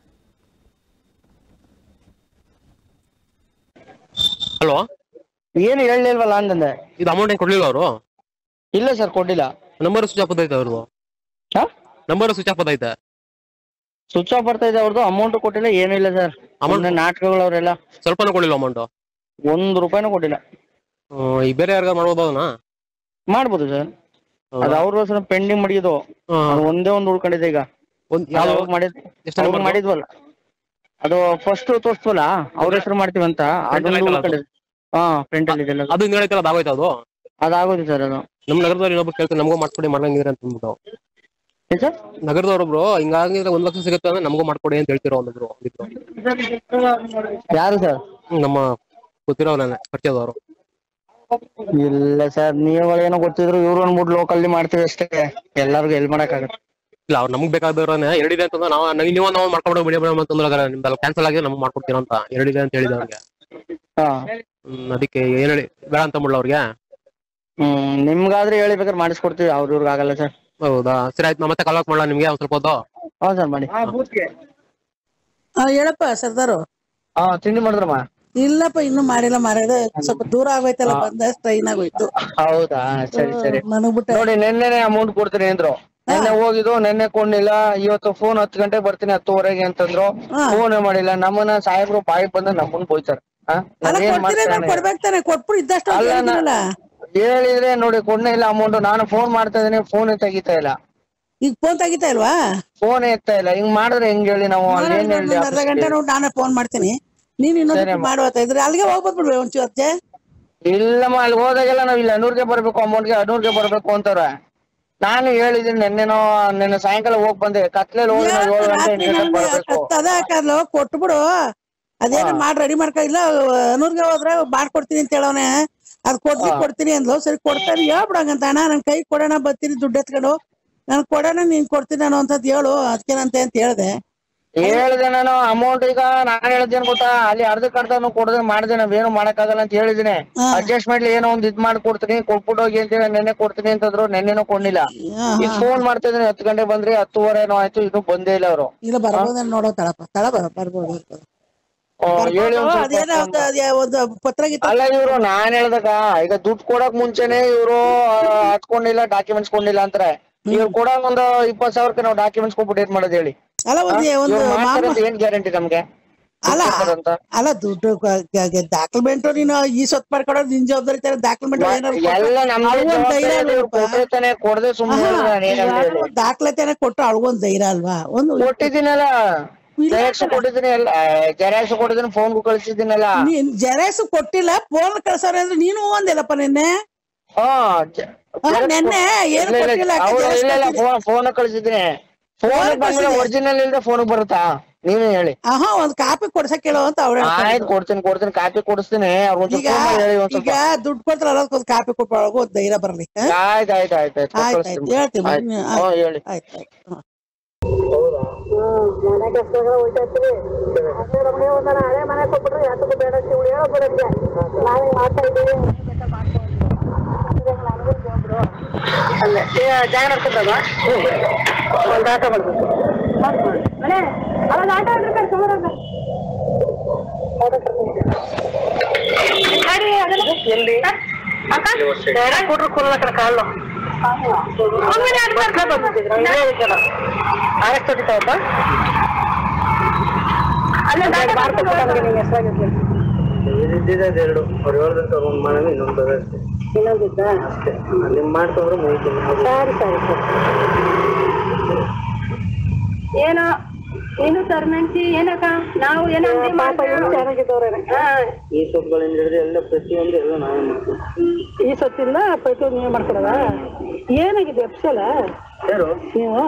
ಹಲೋ ಏನು ಹೇಳಲಿಲ್ವಲ್ಲ ಅಂತಂದೆ ಇದು ಅಮೌಂಟ್ ಏನು ಕೊಡ್ಲಿಲ್ಲ ಅವರು ಇಲ್ಲ ಸರ್ ಕೊಟ್ಟಿಲ್ಲ ನಂಬರ್ ಸ್ವಿಚ್ ಆಫ್ ಐತೆ ಅವ್ರದ್ದು ಹಾ ನಂಬರ್ ಸ್ವಿಚ್ ಆಫ್ ಐತೆ ಸ್ವಿಚ್ ಆಫ್ ಬರ್ತಾ ಇದೆ ಅವ್ರದ್ದು ಅಮೌಂಟ್ ಕೊಟ್ಟಿಲ್ಲ ಏನೂ ಇಲ್ಲ ಸರ್ Amount- ಅಮೌಂಟ್ ನಾಟಕಗಳು ಅವರೆಲ್ಲ ಸ್ವಲ್ಪನೂ ಕೊಡಲಿಲ್ಲ ಅಮೌಂಟು ಒಂದು ರೂಪಾಯಿನೂ ಕೊಟ್ಟಿಲ್ಲ ಈ ಬೇರೆ ಯಾರಿಗಾರು ಮಾಡ್ಬೋದು ಅದನ್ನ ಮಾಡ್ಬೋದು ಸರ್ ಅದು ಅವ್ರ ಹೆಸರು ಪೆಂಡಿಂಗ್ ಮಡಿಯೋದು ಅದು ಒಂದೇ ಒಂದು ಉಳ್ಕೊಂಡಿದೆ ಈಗ ಒಂದು ಅದು ಯಾವ್ದು ಅವ್ರು ಮಾಡಿದ್ ಎಷ್ಟು ಅವ್ರು ನಂಬರ್ ಮಾಡಿದ್ವಲ್ಲ ಅದು ಫಸ್ಟ್ ತೋರಿಸ್ವಲ್ಲ ಅವ್ರ ಹೆಸರು ಮಾಡ್ತೀವಂತ ಅದೊಂದು ಆಯ್ತಲ್ಲ ಅದು? ಉಳ್ಕೊಂಡಿದೆ ಹಾ ಪ್ರಿಂಟ್ ಅಲ್ಲಿ ಇದೆಲ್ಲ ಅದು ಹಿಂಗೆ ಹೇಳೈತಲ್ಲ ಅದಾಗೋಯ್ತು ಅದು ಅದಾಗೋದು ಸರ್ ಅದು ನಮ್ಮ ನಗರದವ್ರು ಇನ್ನೊಬ್ರು ಕೇಳ್ತಾರೆ ನಮಗೂ ಮಾಡ್ಕೊಡಿ ಮಾಡಂಗಿದ್ರೆ ಅಂತ ಅಂದ್ಬಿಟ್ಟು ಏನ್ ಸರ್ ನಗರದವ್ರೊಬ್ರು ಹಿಂಗಾಗಿದ್ರೆ ಒಂದ್ ಲಕ್ಷ ಸಿಗುತ್ತೆ ಅಂದ್ರೆ ನಮಗೂ ಮಾಡ್ಕೊಡಿ ಅಂತ ಹೇಳ್ತಿರೋ ಒಂದೊಬ್ರು ಅಂದಿದ್ರು. ಯಾರು ಸರ್ ಹ್ಮ್, ನಮ್ಮ ಗೊತ್ತಿರೋನೇ ಪರಿಚಯದವರು ಇಲ್ಲ ಸರ್ ನೀವು ಏನೋ ಗೊತ್ತಿದ್ರು ಇವ್ರು ಅಂದ್ಬಿಟ್ಟು ಲೋಕಲ್ಲಿ ಮಾಡ್ತೀವಿ ಅಷ್ಟೇ ಎಲ್ಲರಿಗೂ ಎಲ್ ಮಾಡಕ್ಕಾಗತ್ತೆ ಇಲ್ಲ ಅವ್ರು ನಮ್ಗೆ ಬೇಕಾದವ್ರನ್ನ ಎರಡಿದೆ ಅಂತಂದ್ರೆ ನಾವು ನಂಗೆ ನೀವು ನಾವು ಮಾಡ್ಕೊಂಡು ಬಿಡಿ ಬಿಡಿ ಅಂತಂದ್ರೆ ನಿಮ್ದೆಲ್ಲ ಕ್ಯಾನ್ಸಲ್ ಆಗಿ ನಮ್ಗೆ ಮಾಡ್ಕೊಡ್ತೀರ ಅಂತ ಎರಡಿದೆ ಅಂತ ಹೇಳಿದ ಅವ್ರಿಗೆ ಹಾ ಹ್ಮ್, ಅದಕ್ಕೆ ಏನ್ ಹೇಳಿ ಬೇಡ ಅಂತ ಮುಳ್ಳ ಅವ್ರಿಗೆ ಹ್ಮ್ ನಿಮ್ಗಾದ್ರೆ ಹೇಳಿ ಬೇಕಾದ್ರೆ ಮಾಡಿಸ್ಕೊಡ್ತೀವಿ ಅವ್ರ ಇವ್ರಿಗೆ ಆಗಲ್ಲ ಸರ್ ಹೌದಾ ಸರಿ ಆಯ್ತು ನಾ ಮತ್ತೆ ಕಾಲ್ ಮಾಡಲ್ಲ ನಿಮ್ಗೆ ಒಂದ್ ಸ್ವಲ್ಪ ಹೊತ್ತು ಹೌದು ಸರ್ ಮಾಡಿ ಹಾ ಹೇಳಪ್ಪ ಸರ್ದಾರು ಹಾ ತಿಂಡಿ ಮಾಡಿದ್ರಮ್ಮ ಇಲ್ಲಪ್ಪ ಇನ್ನು ಮಾಡಿಲ್ಲ ಮಾರಾಯ ಸ್ವಲ್ಪ ದೂರ ಆಗೋಯ್ತಲ್ಲ ಬಂದ ಟ್ರೈನ್ ಆಗೋಯ್ತು ಹೌದಾ ಸರಿ ಸರಿ ನನಗ್ ಬಿಟ್ಟ ನೋಡಿ ನೆನ್ನೆನೆ ಅಮೌಂಟ್ ಕೊಡ್ತೀನಿ ಅಂದ್ರು ನೆನ್ನೆ ಹೋಗಿದ್ದು ನೆನ್ನೆ ಕೊಂಡಿಲ್ಲ ಇವತ್ತು ಫೋನ್ ಹತ್ತು ಗಂಟೆಗೆ ಬರ್ತೀನಿ ಹತ್ತುವರೆಗೆ ಅಂತಂದ್ರು ಫೋನ್ ಮಾಡಿಲ್ಲ ನಮ್ಮನ್ನ ಸಾಹೇಬ್ರು ಬಾಯಿ ಬಂದ ನಮ್ಮನ್ನ ಬೋಯ್ತಾರೆ ಆ? ಅಲ್ಲ ನಾನ್ ಏನ್ ಕೊಡ್ತೀನಿ ಮಾಡ್ತೀನಿ ನಾನ್ ಕೊಡ್ಬೇಕು ತಾನೆ ಕೊಟ್ಬಿಟ್ಟು ಇದ್ದಷ್ಟು ಅಂತ ಅಲ್ಲ ನಾ- ಹೇಳಿದ್ನಲ್ಲ. ಹೇಳಿದ್ರೆ ನೋಡಿ ಕೊಡ್ನೇ ಇಲ್ಲ ಅಮೌಂಟ್ ನಾನು ಫೋನ್ ಮಾಡ್ತಾ ಇದೀನಿ ಫೋನ್ ತೆಗಿತಾ ಇಲ್ಲ ಈಗ ಫೋನ್ ತೆಗಿತಾ ಇಲ್ವಾ ಫೋನ್ ಎತ್ತಾ ಇಲ್ಲ ಹಿಂಗ್ ಮಾಡಿದ್ರೆ ಹೆಂಗ್ ಹೇಳಿ ನಾವು ಅಲ್ಲಿ ಏನ್ ಹೇಳಿ ಇನ್ನೊಂದ್ ಅರ್ಧ ಗಂಟೆ ನೋಡಿ ನಾನೇ ಫೋನ್ ಮಾಡ್ತೀನಿ ನೀನ್ ಇನ್ನೊಂದ್ ಮಾಡುವತ್ತ ಇದ್ರೆ ಅಲ್ಲಿಗೆ ಹೋಗ್ಬೋದು ಬಿಡ್ರಿ ಒಂಚೂರು ಅತ್ತೆ ಇಲ್ಲಮ್ಮ ಅಲ್ಲಿ ಹೋದಾಗೆಲ್ಲ ನಾವ್ ಇಲ್ಲಿ ಅನೂರ್ಗೆ ಬರ್ಬೇಕು ಅಮೌಂಟ್ಗೆ ಅನೂರ್ಗೆ ಬರ್ಬೇಕು ಅಂತಾರ ನಾನು ಹೇಳಿದೀನಿ ನೆನ್ನೆನೋ ನೆನ್ನೆ ಸಾಯಂಕಾಲ ಹೋಗ್ ಬಂದೆ ಕತ್ಲೆಲ್ಲಿ ಹೋಗಿ ನಾವು ಏಳು ಗಂಟೆ ಎಂಟು ಗಂಟೆಗೆ ಬರ್ಬೇಕು ಅದ ಹಾಕಲ್ಲ ಕೊಟ್ಬಿಡು ಅದೇನೋ ಮಾಡಿ ರೆಡಿ ಮಾಡ್ಕೊ ಇಲ್ಲ ಅನೂರ್ಗೆ ಹೋದ್ರೆ ಮಾಡ್ಕೊಡ್ತೀನಿ ಅಂತ ಹೇಳವನೆ ಅದ್ ಕೊಡ್ತೀನಿ ಕೊಡ್ತೀನಿ ಅಂದ್ಲು ಸರಿ ಕೊಡ್ತಾನೆ ಹೇಳ್ಬಿಡಂಗಂತ ಅಣ್ಣ ನನ್ ಕೈ ಕೊಡೋಣ ಬರ್ತೀನಿ ದುಡ್ಡು ಎತ್ಕೊಂಡು ನನ್ ಕೊಡೋಣ ನೀನ್ ಕೊಡ್ತೀನಿ ನಾನು ಅಂತದ್ ಹೇಳು ಅದಕ್ಕೇನಂತೆ ಅಂತ ಹೇಳ್ದೆ ಹೇಳಿದೆ ನಾನು ಅಮೌಂಟ್ ಈಗ ನಾನ್ ಹೇಳಿದ್ದೇನ್ ಗೊತ್ತಾ ಅಲ್ಲಿ ಅರ್ಧಕ್ ಅರ್ಧನು ಕೊಡದೆ ಮಾಡಿದೆ ನಾವೇನು ಮಾಡಕ್ಕಾಗಲ್ಲ ಅಂತ ಹೇಳಿದೀನಿ ಅಡ್ಜಸ್ಟ್ಮೆಂಟ್ ಏನೋ ಒಂದ್ ಇದ್ ಮಾಡಿ ಕೊಡ್ತೀನಿ ಕೊಟ್ಬಿಟ್ಟು ಹೋಗಿ ಅಂತ ಹೇಳಿ ನೆನ್ನೆ ಕೊಡ್ತೀನಿ ಅಂತಂದ್ರು ನೆನ್ನೆನೂ ಕೊಂಡಿಲ್ಲ ಈಗ ಫೋನ್ ಮಾಡ್ತಾ ಇದೀನಿ ಹತ್ತು ಗಂಟೆ ಬಂದ್ರಿ ಹತ್ತುವರೆನೋ ಆಯ್ತು ಇನ್ನು ಬಂದೇ ಇಲ್ಲ ಅವರು ಇಲ್ಲ ಬರ್ಬೋದ ನೋಡೋ ತಳಪ್ಪ ತಳ ಬರ ಬರ್ಬೋದು ಬರ್ಬೋದು. ಹೇಳಿ ಒಂದ್ ಸ್ವಲ್ಪ ಅದೇನೋ ಒಂದು ಅದೇ ಒಂದು ಪತ್ರ ಗೀತ ಅಲ್ಲ ಇವ್ರು ನಾನ್ ಹೇಳ್ದಾಗ ಈಗ ದುಡ್ಡು ಕೊಡಕ್ ಮುಂಚೆನೆ ಇವ್ರು ಹತ್ಕೊಂಡಿಲ್ಲ ಡಾಕ್ಯುಮೆಂಟ್ಸ್ ಕೊಂಡಿಲ್ಲ ಅಂತಾರೆ ಇವ್ರು ಕೊಡಕ್ ಒಂದು ಇಪ್ಪತ್ ಸಾವಿರಕ್ಕೆ ನಾವು ಡಾಕ್ಯುಮೆಂಟ್ಸ್ ಕೊಟ್ಬಿಟ್ಟು ಏನ್ ಮಾಡೋದು ಹೇಳಿ ಅಲ್ಲ ಒಂದು ಒಂದು ಇವ್ರು ಮಾಮ ಮಾಡ್ತಾರೆ ಅಂತ ಏನ್ ಗ್ಯಾರಂಟಿ ನಮ್ಗೆ ಅಲ್ಲ ಕೊಡ್ತಾರಂತ? ಅಲ್ಲ ದುಡ್ಡು ದಾಖಲ್ಮೆಂಟ್ ನೀನು ಈ ಸೊತ್ತು ಮಾಡ್ಕೊಡೋದು ನಿನ್ ಜವಾಬ್ದಾರಿ ತರ ದಾಖಲ್ಮೆಂಟ್ ಎಲ್ಲ ನಮ್ಗೆ ಜವಾಬ್ದಾರಿ ಇದೆ, ಇವ್ರು ಕೊಟ್ರೆ ತಾನೇ ಕೊಡದೆ ಸುಮ್ಮನೆ ಹೇಳಿ ದಾಖಲಾತಿಯನ್ನ ಕೊಟ್ಟು ಅವಳಿಗೊಂದು ಧೈರ್ಯ ಅಲ್ವಾ ಒಂದು ಕೊಟ್ಟಿದ್ದೀನಲ್ಲ ಜೆರಾಕ್ಸ್ ಕೊಟ್ಟಿದ್ದೀನಿ ಎಲ್ಲ ಜೆರಾಕ್ಸ್ ಕೊಟ್ಟಿದ್ದೀನಿ ಫೋನ್ ಕಳಿಸಿದ್ದೀನಲ್ಲ ನೀನ್ ಜೆರಾಕ್ಸ್ ಕೊಟ್ಟಿಲ್ಲ ಫೋನ್ ಕಳ್ಸೋರೆ ಅಂದ್ರೆ ನೀನು ಒಂದಿಲ್ಲಪ್ಪ ನಿನ್ನೆ ಹಾ ಹಾ, ನೆನ್ನೆ ಏನು ಕೊಟ್ಟಿಲ್ಲ ಅಕ್ಕ, ಅವ್ರು xerox ಇಲ್ಲ ಇಲ್ಲ ಕೊಟ್ಟಿದ್ದೀನಿ. ಫೋನ್ ಫೋನ್ ಕಳಿಸಿದ್ದೀನಿ ಫೋನ್ ಬಂದ್ರೆ ಒರಿಜಿನಲ್ ಇಲ್ದೆ ಫೋನ್ ಬರುತ್ತಾ ನೀವೇ ಹೇಳಿ ಆಹಾ ಒಂದ್ ಕಾಪಿ ಕೊಡ್ಸಕ್ ಹೇಳೋ ಅಂತ ಅವ್ರ ಆಯ್ತು ಕೊಡ್ತೀನಿ ಕೊಡ್ತೀನಿ ಕಾಪಿ ಕೊಡಿಸ್ತೀನಿ ಅವ್ರ ಒಂದ್ ಈಗ ಫೋನ್ ಹೇಳಿ ಒಂದ್ ಈಗ ಸ್ವಲ್ಪ ದುಡ್ಡು ಕೊಡ್ತಾರಲ್ಲ ಅದಕ್ಕೊಂದ್ ಕಾಪಿ ಕೊಟ್ಟು ಒಂದ್ ಧೈರ್ಯ ಬರ್ಲಿ ಹಾ? ಆಯ್ತು ಆಯ್ತು ಆಯ್ತು ಆಯ್ತು ಆಯ್ತ್ ಕಳಿಸ್ತೀನಿ ಆಯ್ತ್ ಹೇಳ್ತೀನಿ ಆಯ್ತು. ಬನ್ನಿ, ಹ್ಞೂ ಹೇಳಿ ಆಯ್ತು ಆಯ್ತು ಹಾ. ಹಳೆ ಮನೆ ಕೊಟ್ಬಿಟ್ರೆ ಯಾತಕ್ಕೂ ಬೇಡ ಶಿವಳು ಹೇಳ್ಬಿಡು ನಮ್ಗೆ. ನಾವ್ ಹಿಂಗ್ ಮಾಡ್ತಾ ಇದೀವಿ. ಅಲ್ಲೇ ಏ, ಜಾಗ ನೋಡ್ಕೊಂಡಲ್ವಾ? ಒಂದ್ ಆಟೋ ಮಾಡ್ಬೇಕು ಎಲ್ಲಿ ಬೇಡ ಕೊಡ್ರು ಕೊಲ್ಲಕ್ಕ ಕಾಲು ಆಯಷ್ಟು ಹೊಡಿತಾವಪ್ಪ ಇದ್ದಿದ್ದೆ ಎರಡು ಅವ್ರು ಹೇಳ್ದಂತ ಒಂದ್ ಮಾಡೋಣ ಇನ್ನೊಂದು ಅಷ್ಟೇ ಇನ್ನೊಂದಿದ್ದ ಅಷ್ಟೇ ನಿಮ್ ಮಾಡ್ಕೊಂಡ್ರೆ ಮುಗಿತೀನಿ ಸರಿ ಸರಿ ಸರಿ ಏನೋ ಏನು ಸರ್ಮೆಂಟಿ ಏನಕ್ಕ ನಾವು ಏನೋ ಅಂಗಡಿ ಮಾಡ್ತೀವಿ. ಚೆನ್ನಾಗಿದ್ದವ್ರೆ ಈ ಸೊಪ್ಪುಗಳಿಂದ ಹಿಡಿದು ಎಲ್ಲ ಪ್ರತಿಯೊಂದು ಎಲ್ಲ ನಾವೇ ಮಾಡ್ತೀವಿ ಈ ಸೊತ್ತಿಂದ ಪೈಟು ನೀವೇ ಮಾಡ್ಕೊಡೋದ ಏನಾಗಿದೆ ಎಪ್ಸಲ ಯಾರು ನೀವು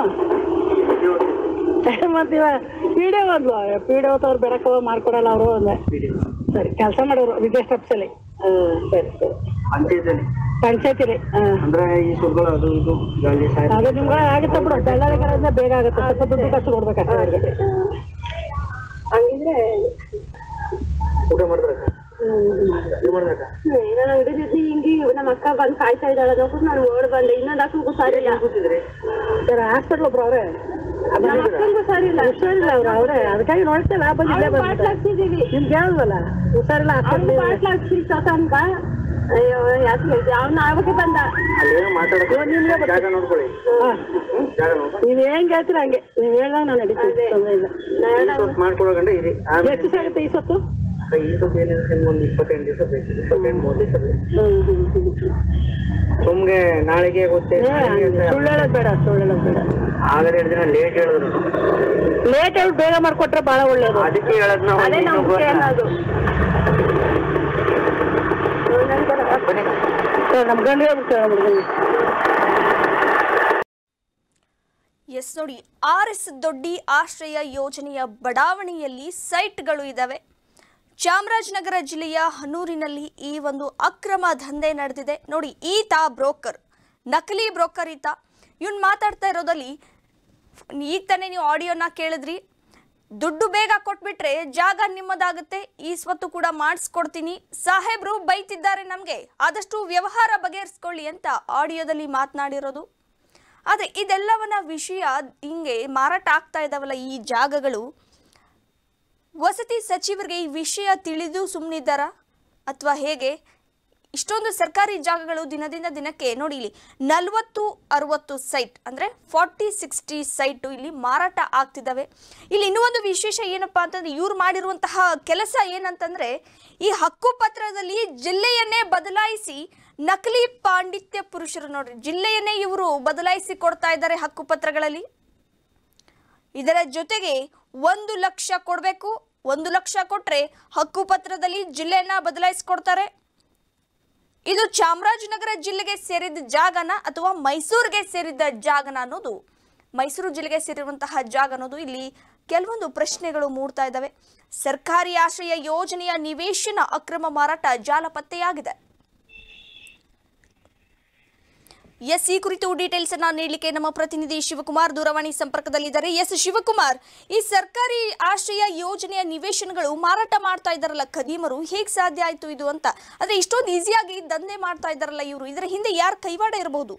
ಮತ್ತೀವ ಪಿಡಿಒ ಅಂದ್ಲು ಪಿಡಿಒ ಅವ್ರು ಬೆಳಕವ ಮಾಡ್ಕೊಡಲ್ಲ ಅವರು ಅಂದೆ ಸರಿ ಕೆಲಸ ಮಾಡೋರು ವಿದೇಶ ಅಪ್ಸಲಿ ಹ್ಮ್ ಸರಿ ಸರಿ ಅಂತಿದ್ದೇನೆ ಪಂಚಾಯತಿಲಿ ಹ್ಮ್ ಅಂದ್ರೆ ಈ ಸೊಪ್ಪುಗಳು ಅದು ಇದು ಗಾಳಿ ಸಾರಿ ಅದು ನಿಮ್ಗೆ ಆಗುತ್ತೆ ಬಿಡು ದಳ್ಳಾಳಿಗಳಿಂದ ಬೇಗ ಆಗುತ್ತೆ ಸ್ವಲ್ಪ ದುಡ್ಡು ಖರ್ಚು ಕೊಡ್ಬೇಕಷ್ಟೇ ಅವ್ರಿಗೆ ಹಂಗಿದ್ರೆ ಊಟ ಮಾಡಿದ್ರೆ ಇದು ಮಾಡ್ಬೇಕಾ ನಾನು ಹಿಡಿದಿದ್ದು ಹಿಂಗಿ ನಮ್ಮ ಅಕ್ಕ ಬಂದು ಕಾಯ್ತಾ ಇದ್ದಾಳೆ ನೋಡ್ಬಿಟ್ಟು ನಾನು ಓಡ್ ಬಂದೆ ಇನ್ನೊಂದು ಅಕ್ಕಂಗೂ ಹುಷಾರಿಲ್ಲ ಸರ್ ಹಾಸ್ಪಿಟ್ಲ್ ಒಬ್ರು ಅವ್ರೆ ನಮ್ಮ ಅಕ್ಕಂಗೂ ಹುಷಾರಿಲ್ಲ ಹುಷಾರಿಲ್ಲ ಅವ್ರು ಅವ್ರೆ ಅದಕ್ಕಾಗಿ ನೋಡ್ತೇವೆ ಆ ಬಗ್ಗೆ ಇಲ್ಲೇ ಬಂದ್ಬಿಟ್ಟೆ. ಹಾಕ್ಸಿದೀವಿ ನಿಮ್ಗೆ ಹೇಳಿದ್ವಲ್ಲ ಹುಷಾರಿಲ್ಲ ಅವ್ನು ಹಾಸ್ಪಿಟ್ಲ್ ಬಾಟ್ಲ್ ಹಾಕ್ಸಿರಿ ಸಾಕ ಅಂತ ಅಯ್ಯೋ ಯಾಕೆ ಅವ್ನು ಆವಾಗ ಬಂದ ಅಲ್ಲೇನೋ ಮಾತಾಡಕ್ಕೆ ಜಾಗ ನೋಡ್ಕೊಳ್ಳಿ ಜಾಗ ನೋಡ್ಕೊಳ್ಳಿ ನೀವ್ ಹೆಂಗ್ ಹೇಳ್ತೀರ ಹಂಗೆ ನೀವ್ ಹೇಳ್ದಾಗ ನಾನು ನಡೀತೀನಿ ತೊಂದ್ರೆ ಇಲ್ಲ ಈ ಸೊಪ್ಪು ಮಾಡ್ಕೊಳಗಂಡೆ ಇರಿ ಆಮೇಲೆ ಎಷ್ಟು ದಿವಸ ಆಗುತ್ತೆ ಈ ಸೊತ್ತು ಈ ಸೊಪ್ಪು ಏನಿದೆ ನಿಮ್ಗೆ ಒಂದು ಇಪ್ಪತ್ತೆಂಟು ದಿವಸ ಬೇಕು ಇಪ್ಪತ್ತೆಂಟು ಮೂರು ದಿವಸ ಬೇಕು ಹ್ಮ್ ಹ್ಮ್ ಹ್ಮ್ ಸುಮ್ಗೆ ನಾಳೆಗೆ ಗೊತ್ತೇ ಸುಳ್ಳು ಹೇಳೋದ್ ಬೇಡ ಸುಳ್ಳು ಹೇಳೋದ್ ಬೇಡ ಆಗಲೇ ಎರಡು ದಿನ ಲೇಟ್ ಹೇಳಿದ್ರು ಲೇಟ್ ಹೇಳಿ ಬೇಗ ಮಾಡ್ಕೊಟ್ರೆ ಬಹಳ ಒಳ್ಳೇದು ಅದಕ್ಕೆ ಹೇಳದ್ ನಾವು ಅದೇ ನಂಬಿಕೆ ಅನ್ನೋದು ಬನ್ನಿ ಸರ್, ನಮ್ ಗಂಡ ಹೇಳ್ಬಿಡ್ತೇವೆ ಎಸ್ ನೋಡಿ ಆರ್ ಎಸ್ ದೊಡ್ಡಿ ಆಶ್ರಯ ಯೋಜನೆಯ ಬಡಾವಣೆಯಲ್ಲಿ ಸೈಟ್ಗಳು ಇದ್ದಾವೆ ಚಾಮರಾಜನಗರ ಜಿಲ್ಲೆಯ ಹನೂರಿನಲ್ಲಿ ಈ ಒಂದು ಅಕ್ರಮ ದಂಧೆ ನಡೆದಿದೆ ನೋಡಿ ಈತ ಬ್ರೋಕರ್ ನಕಲಿ ಬ್ರೋಕರ್ ಈತ ಇವನ್ ಮಾತಾಡ್ತಾ ಇರೋದಲ್ಲಿ ಈಗ ತಾನೇ ನೀವು ಆಡಿಯೋನ ಕೇಳಿದ್ರಿ ದುಡ್ಡು ಬೇಗ ಕೊಟ್ಬಿಟ್ರೆ ಜಾಗ ನಿಮ್ಮದಾಗುತ್ತೆ ಈ ಸ್ವತ್ತು ಕೂಡ ಮಾಡಿಸ್ಕೊಡ್ತೀನಿ ಸಾಹೇಬ್ರು ಬೈತಿದ್ದಾರೆ ನಮಗೆ ಆದಷ್ಟು ವ್ಯವಹಾರ ಬಗೆಹರಿಸ್ಕೊಳ್ಳಿ ಅಂತ ಆಡಿಯೋದಲ್ಲಿ ಮಾತನಾಡಿರೋದು ಆದರೆ ಇದೆಲ್ಲವನ್ನ ವಿಷಯ ಹಿಂಗೆ ಮಾರಾಟ ಆಗ್ತಾ ಇದ್ದಾವಲ್ಲ ಈ ಜಾಗಗಳು ವಸತಿ ಸಚಿವರಿಗೆ ಈ ವಿಷಯ ತಿಳಿದು ಸುಮ್ಮನಿದ್ದಾರಾ ಅಥವಾ ಹೇಗೆ ಇಷ್ಟೊಂದು ಸರ್ಕಾರಿ ಜಾಗಗಳು ದಿನದಿಂದ ದಿನಕ್ಕೆ ನೋಡಿ ಇಲ್ಲಿ ನಲವತ್ತು ಅರವತ್ತು ಸೈಟ್ ಅಂದರೆ ಫಾರ್ಟಿ ಸಿಕ್ಸ್ಟಿ ಸೈಟು ಇಲ್ಲಿ ಮಾರಾಟ ಆಗ್ತಿದ್ದಾವೆ ಇಲ್ಲಿ ಇನ್ನೂ ಒಂದು ವಿಶೇಷ ಏನಪ್ಪಾ ಅಂತಂದ್ರೆ ಇವ್ರು ಮಾಡಿರುವಂತಹ ಕೆಲಸ ಏನಂತಂದ್ರೆ ಈ ಹಕ್ಕುಪತ್ರದಲ್ಲಿ ಜಿಲ್ಲೆಯನ್ನೇ ಬದಲಾಯಿಸಿ ನಕಲಿ ಪಾಂಡಿತ್ಯ ಪುರುಷರು ನೋಡ್ರಿ ಜಿಲ್ಲೆಯನ್ನೇ ಇವರು ಬದಲಾಯಿಸಿ ಕೊಡ್ತಾ ಇದ್ದಾರೆ ಹಕ್ಕುಪತ್ರಗಳಲ್ಲಿ ಇದರ ಜೊತೆಗೆ ಒಂದು ಲಕ್ಷ ಕೊಡಬೇಕು ಒಂದು ಲಕ್ಷ ಕೊಟ್ರೆ ಹಕ್ಕುಪತ್ರದಲ್ಲಿ ಜಿಲ್ಲೆಯನ್ನ ಬದಲಾಯಿಸಿಕೊಡ್ತಾರೆ ಇದು ಚಾಮರಾಜನಗರ ಜಿಲ್ಲೆಗೆ ಸೇರಿದ ಜಾಗನ ಅಥವಾ ಮೈಸೂರಿಗೆ ಸೇರಿದ ಜಾಗನ ಅನ್ನೋದು ಮೈಸೂರು ಜಿಲ್ಲೆಗೆ ಸೇರಿರುವಂತಹ ಜಾಗ ಅನ್ನೋದು ಇಲ್ಲಿ ಕೆಲವೊಂದು ಪ್ರಶ್ನೆಗಳು ಮೂಡ್ತಾ ಇದ್ದಾವೆ ಸರ್ಕಾರಿ ಆಶ್ರಯ ಯೋಜನೆಯ ನಿವೇಶನ ಅಕ್ರಮ ಮಾರಾಟ ಜಾಲ ಪತ್ತೆಯಾಗಿದೆ ಎಸ್ ಈ ಕುರಿತು ಡೀಟೇಲ್ಸ್ ಅನ್ನ ನೀಡಲಿಕ್ಕೆ ನಮ್ಮ ಪ್ರತಿನಿಧಿ ಶಿವಕುಮಾರ್ ದೂರವಾಣಿ ಸಂಪರ್ಕದಲ್ಲಿದ್ದಾರೆ ಎಸ್ ಶಿವಕುಮಾರ್ ಈ ಸರ್ಕಾರಿ ಆಶ್ರಯ ಯೋಜನೆಯ ನಿವೇಶನಗಳು ಮಾರಾಟ ಮಾಡ್ತಾ ಇದ್ದಾರಲ್ಲ ಖದೀಮರು ಹೇಗ್ ಸಾಧ್ಯ ಆಯ್ತು ಇದು ಅಂತ ಆದ್ರೆ ಇಷ್ಟೊಂದು ಈಸಿಯಾಗಿ ದಂಧೆ ಮಾಡ್ತಾ ಇದ್ದಾರಲ್ಲ ಇವರು ಇದರ ಹಿಂದೆ ಯಾರ ಕೈವಾಡ ಇರಬಹುದು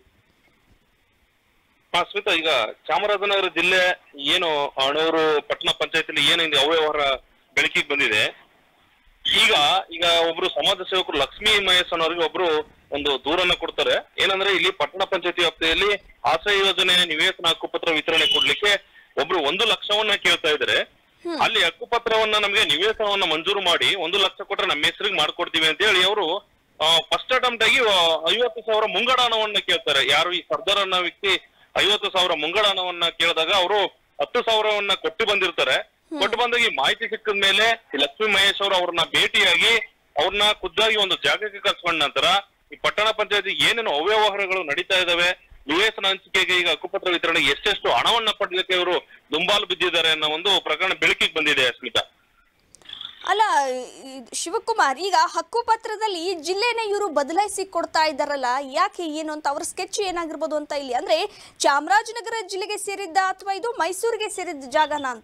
ಹಾ ಸ್ಮಿತಾ ಈಗ ಚಾಮರಾಜನಗರ ಜಿಲ್ಲೆ ಏನು ಅಣೂರು ಪಟ್ಟಣ ಪಂಚಾಯತಿಲಿ ಏನಿದೆ ಅವ್ಯವಹಾರ ಬೆಳಕಿಗೆ ಬಂದಿದೆ ಈಗ ಈಗ ಒಬ್ರು ಸಮಾಜ ಸೇವಕರು ಲಕ್ಷ್ಮೀ ಮಹೇಶ್ ಅನ್ನೋರಿಗೆ ಒಬ್ರು ಒಂದು ದೂರನ್ನ ಕೊಡ್ತಾರೆ ಏನಂದ್ರೆ ಇಲ್ಲಿ ಪಟ್ಟಣ ಪಂಚಾಯತಿ ವ್ಯಾಪ್ತಿಯಲ್ಲಿ ಆಶ್ರಯ ಯೋಜನೆ ನಿವೇಶನ ಹಕ್ಕುಪತ್ರ ವಿತರಣೆ ಕೊಡ್ಲಿಕ್ಕೆ ಒಬ್ರು ಒಂದು ಲಕ್ಷವನ್ನ ಕೇಳ್ತಾ ಇದ್ದಾರೆ ಅಲ್ಲಿ ಹಕ್ಕುಪತ್ರವನ್ನ ನಮಗೆ ನಿವೇಶನವನ್ನ ಮಂಜೂರು ಮಾಡಿ ಒಂದು ಲಕ್ಷ ಕೊಟ್ರೆ ನಮ್ಮ ಹೆಸರಿಗೆ ಮಾಡ್ಕೊಡ್ತೀವಿ ಅಂತ ಹೇಳಿ ಅವರು ಫಸ್ಟ್ ಅಟೆಂಪ್ಟ್ ಆಗಿ ಆ, ಐವತ್ತು ಸಾವಿರ ಮುಂಗಡ ಹಣವನ್ನ ಕೇಳ್ತಾರೆ ಯಾರು ಈ ಸರ್ದಾರ್ ಅನ್ನೋ ವ್ಯಕ್ತಿ ಐವತ್ತು ಸಾವಿರ ಮುಂಗಡ ಹಣವನ್ನ ಕೇಳಿದಾಗ ಅವರು ಹತ್ತು ಸಾವಿರವನ್ನ ಕೊಟ್ಟು ಬಂದಿರ್ತಾರೆ ಕೊಟ್ಟು ಬಂದಾಗ ಈ ಮಾಹಿತಿ ಸಿಕ್ಕಿದ ಮೇಲೆ ಈ ಲಕ್ಷ್ಮೀ ಮಹೇಶ್ ಅವರು ಅವ್ರನ್ನ ಭೇಟಿಯಾಗಿ ಅವ್ರನ್ನ ಖುದ್ದಾಗಿ ಒಂದು ಜಾಗಕ್ಕೆ ಕರ್ಸ್ಕೊಂಡ ನಂತರ ಈ ಪಟ್ಟಣ ಪಂಚಾಯತಿ ಏನೇನು ಅವ್ಯವಹಾರಗಳು ನಡೀತಾ ಇದಾವೆ ನಿವೇಶನ ಹಂಚಿಕೆಗೆ ಈಗ ಹಕ್ಕುಪತ್ರ ವಿತರಣೆಗೆ ಎಷ್ಟೆಷ್ಟು ಹಣವನ್ನ ಪಡ್ಲಿಕ್ಕೆ ಇವರು ದುಂಬಾಲು ಬಿದ್ದಿದ್ದಾರೆ ಅನ್ನೋ ಒಂದು ಪ್ರಕರಣ ಬೆಳಕಿಗೆ ಬಂದಿದೆ ಸ್ಮಿತಾ ಅಲ್ಲ ಈ ಶಿವಕುಮಾರ್ ಈಗ ಹಕ್ಕುಪತ್ರದಲ್ಲಿ ಈ ಜಿಲ್ಲೆನ ಇವರು ಬದಲಾಯಿಸಿ ಕೊಡ್ತಾ ಇದ್ದಾರಲ್ಲ ಯಾಕೆ ಏನು ಅಂತ ಅವ್ರ ಸ್ಕೆಚ್ ಏನಾಗಿರ್ಬೋದು ಅಂತ ಇಲ್ಲಿ ಅಂದ್ರೆ ಚಾಮರಾಜನಗರ ಜಿಲ್ಲೆಗೆ ಸೇರಿದ್ದ ಅಥವಾ ಇದು ಮೈಸೂರಿಗೆ ಸೇರಿದ್ದ ಜಾಗನ ಅಂತ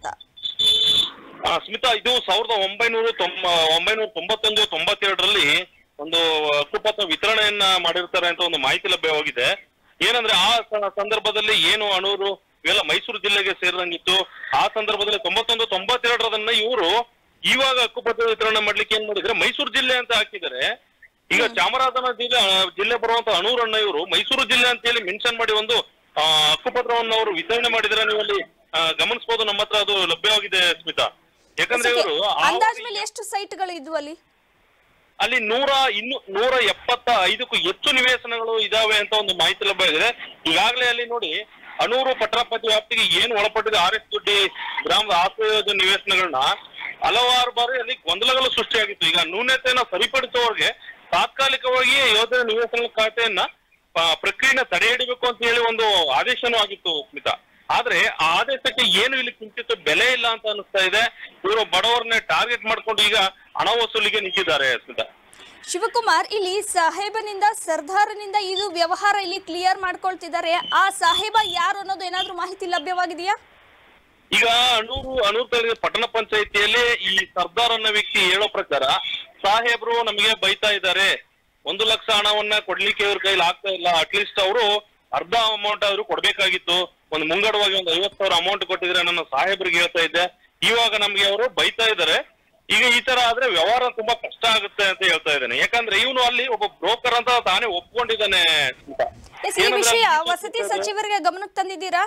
ಆ, ಸ್ಮಿತಾ ಇದು ಸಾವಿರದ ಒಂಬೈನೂರ ತೊಂಬ ಒಂಬೈನೂರ ತೊಂಬತ್ತೊಂದು ತೊಂಬತ್ತೆರಡರಲ್ಲಿ ಒಂದು ಹಕ್ಕುಪತ್ರ ವಿತರಣೆಯನ್ನ ಮಾಡಿರ್ತಾರೆ ಅಂತ ಒಂದು ಮಾಹಿತಿ ಲಭ್ಯವಾಗಿದೆ ಏನಂದ್ರೆ ಆ ಸ- ಸಂದರ್ಭದಲ್ಲಿ ಏನು ಅಣೂರು ಇವೆಲ್ಲ ಮೈಸೂರು ಜಿಲ್ಲೆಗೆ ಸೇರಿದಂಗಿತ್ತು ಆ ಸಂದರ್ಭದಲ್ಲಿ ತೊಂಬತ್ತೊಂದು ತೊಂಬತ್ತೆರಡರದನ್ನ ಇವರು ಇವಾಗ ಹಕ್ಕುಪತ್ರ ವಿತರಣೆ ಮಾಡ್ಲಿಕ್ಕೆ ಏನ್ ಮಾಡಿದ್ರೆ ಮೈಸೂರು ಜಿಲ್ಲೆ ಅಂತ ಹಾಕಿದ್ದಾರೆ ಈಗ ಚಾಮರಾಜನಗರ ಜಿಲ್ಲೆ ಆ, ಜಿಲ್ಲೆ ಬರುವಂತ ಅಣೂರನ್ನ ಇವರು ಮೈಸೂರು ಜಿಲ್ಲೆ ಅಂತ ಹೇಳಿ ಮೆನ್ಷನ್ ಮಾಡಿ ಒಂದು ಆ, ಹಕ್ಕುಪತ್ರವನ್ನು ಅವರು ವಿತರಣೆ ಮಾಡಿದ್ರೆ ನೀವು ಅಲ್ಲಿ ಆ, ಗಮನಿಸಬಹುದು ನಮ್ಮ ಹತ್ರ ಅದು ಲಭ್ಯವಾಗಿದೆ ಸ್ಮಿತಾ ಯಾಕಂದ್ರೆ ಇವರು ಅಂದಾಜ್ ಮೇಲೆ ಎಷ್ಟು ಸೈಟ್ಗಳು ಇದ್ವು ಅಲ್ಲಿ ಅಲ್ಲಿ ನೂರ ಇನ್ನು ನೂರ ಎಪ್ಪತ್ತ ಐದಕ್ಕೂ ಹೆಚ್ಚು ನಿವೇಶನಗಳು ಇದಾವೆ ಅಂತ ಒಂದು ಮಾಹಿತಿ ಲಭ್ಯವಾಗಿದೆ ಈಗಾಗಲೇ ಅಲ್ಲಿ ನೋಡಿ ಅಣೂರು ಪಟ್ಟಣಪತಿ ವ್ಯಾಪ್ತಿಗೆ ಏನು ಒಳಪಟ್ಟಿದೆ ಆರ್ ಎಸ್ ದುಡ್ಡಿ ಗ್ರಾಮದ ಆಶ್ರಯ ಯೋಜನೆ ನಿವೇಶನಗಳನ್ನ ಹಲವಾರು ಬಾರಿ ಅಲ್ಲಿ ಗೊಂದಲಗಳು ಸೃಷ್ಟಿಯಾಗಿತ್ತು ಈಗ ನ್ಯೂನತೆಯನ್ನ ಸರಿಪಡಿಸುವವರೆಗೆ ತಾತ್ಕಾಲಿಕವಾಗಿ ಯೋಜನೆ ನಿವೇಶನ ಖಾತೆಯನ್ನ ಆ, ಪ್ರಕ್ರಿಯೆನ ತಡೆ ಹಿಡಿಬೇಕು ಅಂತ ಹೇಳಿ ಒಂದು ಆದೇಶನೂ ಆಗಿತ್ತು ಸ್ಮಿತಾ ಆದ್ರೆ ಆ ಆದೇಶಕ್ಕೆ ಏನು ಇಲ್ಲಿ ಕಿಂಚಿತ್ ಬೆಲೆ ಇಲ್ಲ ಅಂತ ಅನಿಸ್ತಾ ಇದೆ ಇವರು ಬಡವರನ್ನೇ ಟಾರ್ಗೆಟ್ ಮಾಡ್ಕೊಂಡು ಈಗ ಹಣ ವಸೂಲಿಗೆ ನಿಂತಿದ್ದಾರೆ ಸ್ಮಿತಾ ಶಿವಕುಮಾರ್ ಇಲ್ಲಿ ಸಾಹೇಬನಿಂದ ಸರ್ದಾರನಿಂದ ಇದು ವ್ಯವಹಾರ ಇಲ್ಲಿ ಕ್ಲಿಯರ್ ಮಾಡ್ಕೊಳ್ತಿದ್ದಾರೆ ಆ ಸಾಹೇಬ ಯಾರು ಅನ್ನೋದು ಏನಾದ್ರೂ ಮಾಹಿತಿ ಲಭ್ಯವಾಗಿದೆಯಾ ಈಗ ಅಣೂರು ಅಣೂರು ತಾಲೂಕಿನ ಪಟ್ಟಣ ಪಂಚಾಯಿತಿಯಲ್ಲಿ ಈ ಸರ್ದಾರ್ ಅನ್ನೋ ವ್ಯಕ್ತಿ ಹೇಳೋ ಪ್ರಕಾರ ಸಾಹೇಬ್ರು ನಮಗೆ ಬೈತಾ ಇದ್ದಾರೆ ಒಂದು ಲಕ್ಷ ಹಣವನ್ನ ಕೊಡ್ಲಿಕ್ಕೆ ಇವ್ರ ಕೈಲಿ ಆಗ್ತಾ ಇಲ್ಲ ಅಟ್ಲೀಸ್ಟ್ ಅವರು ಅರ್ಧ ಅಮೌಂಟ್ ಆದ್ರೂ ಕೊಡ್ಬೇಕಾಗಿತ್ತು ಒಂದು ಮುಂಗಡವಾಗಿ ಒಂದು ಐವತ್ ಸಾವಿರ ಅಮೌಂಟ್ ಕೊಟ್ಟಿದ್ರೆ ನನ್ನ ಸಾಹೇಬ್ರಿಗೆ ಹೇಳ್ತಾ ಇದ್ದೆ ಇವಾಗ ನಮ್ಗೆ ಅವರು ಬೈತಾ ಇದ್ದಾರೆ ಈಗ ಈ ತರ ಆದ್ರೆ ವ್ಯವಹಾರ ತುಂಬಾ ಕಷ್ಟ ಆಗುತ್ತೆ ಅಂತ ಹೇಳ್ತಾ ಇದ್ದಾನೆ ಯಾಕಂದ್ರೆ ಇವನು ಅಲ್ಲಿ ಒಬ್ಬ ಬ್ರೋಕರ್ ಅಂತ ತಾನೇ ಒಪ್ಕೊಂಡಿದ್ದಾನೆ ಅಂತ. ಎಸ್ ಈ ಏನಂದ್ರೆ ವಿಷಯ ಅಲ್ಲಿ ವಸತಿ ಸಚಿವರಿಗೆ ಗಮನಕ್ಕೆ ತಂದಿದ್ದೀರಾ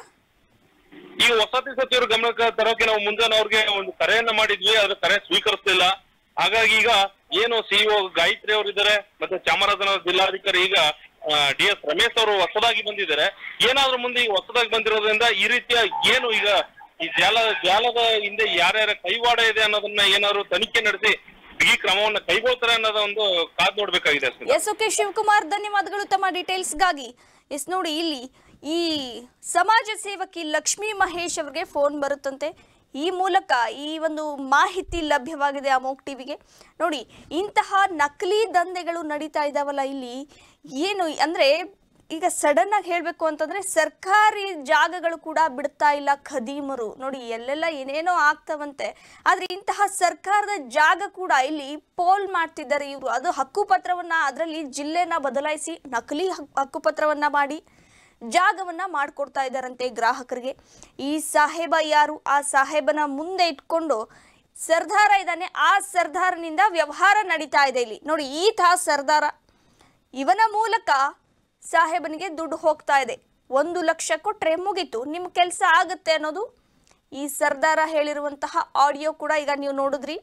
ಈಗ ವಸತಿ ಸಚಿವರು ಗಮನಕ್ಕೆ ತರೋಕೆ ನಾವು ಮುಂಜಾನೆ ಅವ್ರಿಗೆ ಒಂದು ಕರೆಯನ್ನ ಮಾಡಿದ್ವಿ ಅದ್ರ ಕರೆ ಸ್ವೀಕರಿಸ್ತಿಲ್ಲ ಹಾಗಾಗಿ ಈಗ ಏನು ಸಿಇಒ ಗಾಯತ್ರಿ ಅವರು ಇದ್ದಾರೆ ಮತ್ತೆ ಚಾಮರಾಜನಗರ ಜಿಲ್ಲಾಧಿಕಾರಿ ಈಗ ಡಿ ಎಸ್ ರಮೇಶ್ ಅವರು ಹೊಸದಾಗಿ ಬಂದಿದ್ದಾರೆ ಏನಾದ್ರೂ ಮುಂದೆ ಈಗ ಹೊಸದಾಗಿ ಬಂದಿರೋದ್ರಿಂದ ಈ ರೀತಿಯ ಏನು ಈಗ ಈ ಜಾಲ ಜಾಲದ ಹಿಂದೆ ಯಾರ್ಯಾರ ಕೈವಾಡ ಇದೆ ಅನ್ನೋದನ್ನ ಏನಾದ್ರು ತನಿಖೆ ನಡೆಸಿ ಬಿಗಿ ಕ್ರಮವನ್ನ ಕೈಗೊಳ್ತಾರೆ ಅನ್ನೋದ ಒಂದು ಕಾದ್ ನೋಡ್ಬೇಕಾಗಿದೆ ಸ್ಮಿತಾ. ಎಸ್ ಓಕೆ ಶಿವಕುಮಾರ್ ಧನ್ಯವಾದಗಳು ತಮ್ಮ ಡೀಟೇಲ್ಸ್ಗಾಗಿ ಎಸ್ ನೋಡಿ ಇಲ್ಲಿ ಈ ಸಮಾಜ ಸೇವಕಿ ಲಕ್ಷ್ಮೀ ಮಹೇಶ್ ಅವರಿಗೆ ಫೋನ್ ಬರುತ್ತಂತೆ ಈ ಮೂಲಕ ಈ ಒಂದು ಮಾಹಿತಿ ಲಭ್ಯವಾಗಿದೆ ಅಮೋಕ್ ಟಿವಿಗೆ ನೋಡಿ ಇಂತಹ ನಕಲಿ ದಂಧೆಗಳು ನಡೀತಾ ಇದ್ದಾವಲ್ಲ ಇಲ್ಲಿ ಏನು ಅಂದ್ರೆ ಈಗ ಸಡನ್ ಆಗಿ ಹೇಳಬೇಕು ಅಂತಂದ್ರೆ ಸರ್ಕಾರಿ ಜಾಗಗಳು ಕೂಡ ಬಿಡ್ತಾ ಇಲ್ಲ ಖದೀಮರು ನೋಡಿ ಎಲ್ಲೆಲ್ಲ ಏನೇನೋ ಆಗ್ತವಂತೆ ಆದ್ರೆ ಇಂತಹ ಸರ್ಕಾರದ ಜಾಗ ಕೂಡ ಇಲ್ಲಿ ಪೋಲ್ ಮಾಡ್ತಿದ್ದಾರೆ ಇವರು ಅದು ಹಕ್ಕುಪತ್ರವನ್ನ ಅದರಲ್ಲಿ ಜಿಲ್ಲೆನ ಬದಲಾಯಿಸಿ ನಕಲಿ ಹಕ್- ಹಕ್ಕುಪತ್ರವನ್ನ ಮಾಡಿ ಜಾಗವನ್ನ ಮಾಡ್ಕೊಡ್ತಾ ಇದ್ದಾರಂತೆ ಗ್ರಾಹಕರಿಗೆ ಈ ಸಾಹೇಬ ಯಾರು ಆ ಸಾಹೇಬನ ಮುಂದೆ ಇಟ್ಕೊಂಡು ಸರ್ದಾರ ಇದ್ದಾನೆ ಆ ಸರ್ದಾರನಿಂದ ವ್ಯವಹಾರ ನಡೀತಾ ಇದೆ ಇಲ್ಲಿ ನೋಡಿ ಈತ ಸರ್ದಾರ ಇವನ ಮೂಲಕ ಸಾಹೇಬನಿಗೆ ದುಡ್ಡು ಹೋಗ್ತಾ ಇದೆ ಒಂದು ಲಕ್ಷ ಕೊಟ್ರೆ ಮುಗೀತು ನಿಮ್ಮ ಕೆಲಸ ಆಗುತ್ತೆ ಅನ್ನೋದು ಈ ಸರ್ದಾರ ಹೇಳಿರುವಂತಹ ಆಡಿಯೋ ಕೂಡ ಈಗ ನೀವು ನೋಡಿದ್ರಿ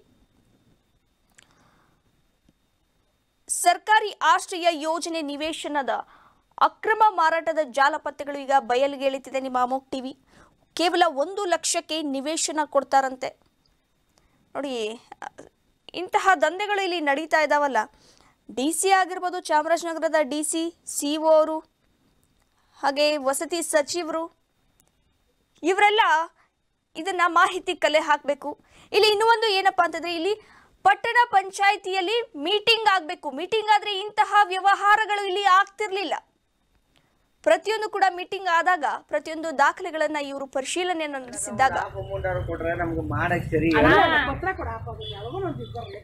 ಸರ್ಕಾರಿ ಆಶ್ರಯ ಯೋಜನೆ ನಿವೇಶನದ ಅಕ್ರಮ ಮಾರಾಟದ ಜಾಲಪತ್ತೆಗಳು ಈಗ ಬಯಲಿಗೆ ಇಳಿತಿದೆ ನಿಮ್ಮ ಅಮೋಕ್ ಟಿವಿ ಕೇವಲ ಒಂದು ಲಕ್ಷಕ್ಕೆ ನಿವೇಶನ ಕೊಡ್ತಾರಂತೆ ನೋಡಿ ಅಹ್, ಇಂತಹ ದಂಧೆಗಳು ಇಲ್ಲಿ ನಡೀತಾ ಇದ್ದಾವಲ್ಲ ಡಿ ಸಿ ಆಗಿರ್ಬೋದು ಚಾಮರಾಜನಗರದ ಡಿ ಸಿ ಸಿ ಒ ಅವರು ಹಾಗೆ ವಸತಿ ಸಚಿವರು ಇವರೆಲ್ಲ ಇದನ್ನ ಮಾಹಿತಿ ಕಲೆ ಹಾಕಬೇಕು ಇಲ್ಲಿ ಇನ್ನೂ ಒಂದು ಏನಪ್ಪಾ ಅಂತಂದ್ರೆ ಇಲ್ಲಿ ಪಟ್ಟಣ ಪಂಚಾಯಿತಿಯಲ್ಲಿ ಮೀಟಿಂಗ್ ಆಗಬೇಕು ಮೀಟಿಂಗ್ ಆದ್ರೆ ಇಂತಹ ವ್ಯವಹಾರಗಳು ಇಲ್ಲಿ ಆಗ್ತಿರ್ಲಿಲ್ಲ ಪ್ರತಿಯೊಂದು ಕೂಡ ಮೀಟಿಂಗ್ ಆದಾಗ ಪ್ರತಿಯೊಂದು ದಾಖಲೆಗಳನ್ನ ಇವರು ಪರಿಶೀಲನೆಯನ್ನು ನಡೆಸಿದ್ದಾಗ ಅಮೌಂಟ್ ಕೊಟ್ರೆ ನಮ್ಗೆ ಮಾಡಕ್ ಸರಿ ಪತ್ರ ಕೊಡ ಯಾವಾಗೋ ನೋಡ್ತೀವಿ ಬರ್ಲಿ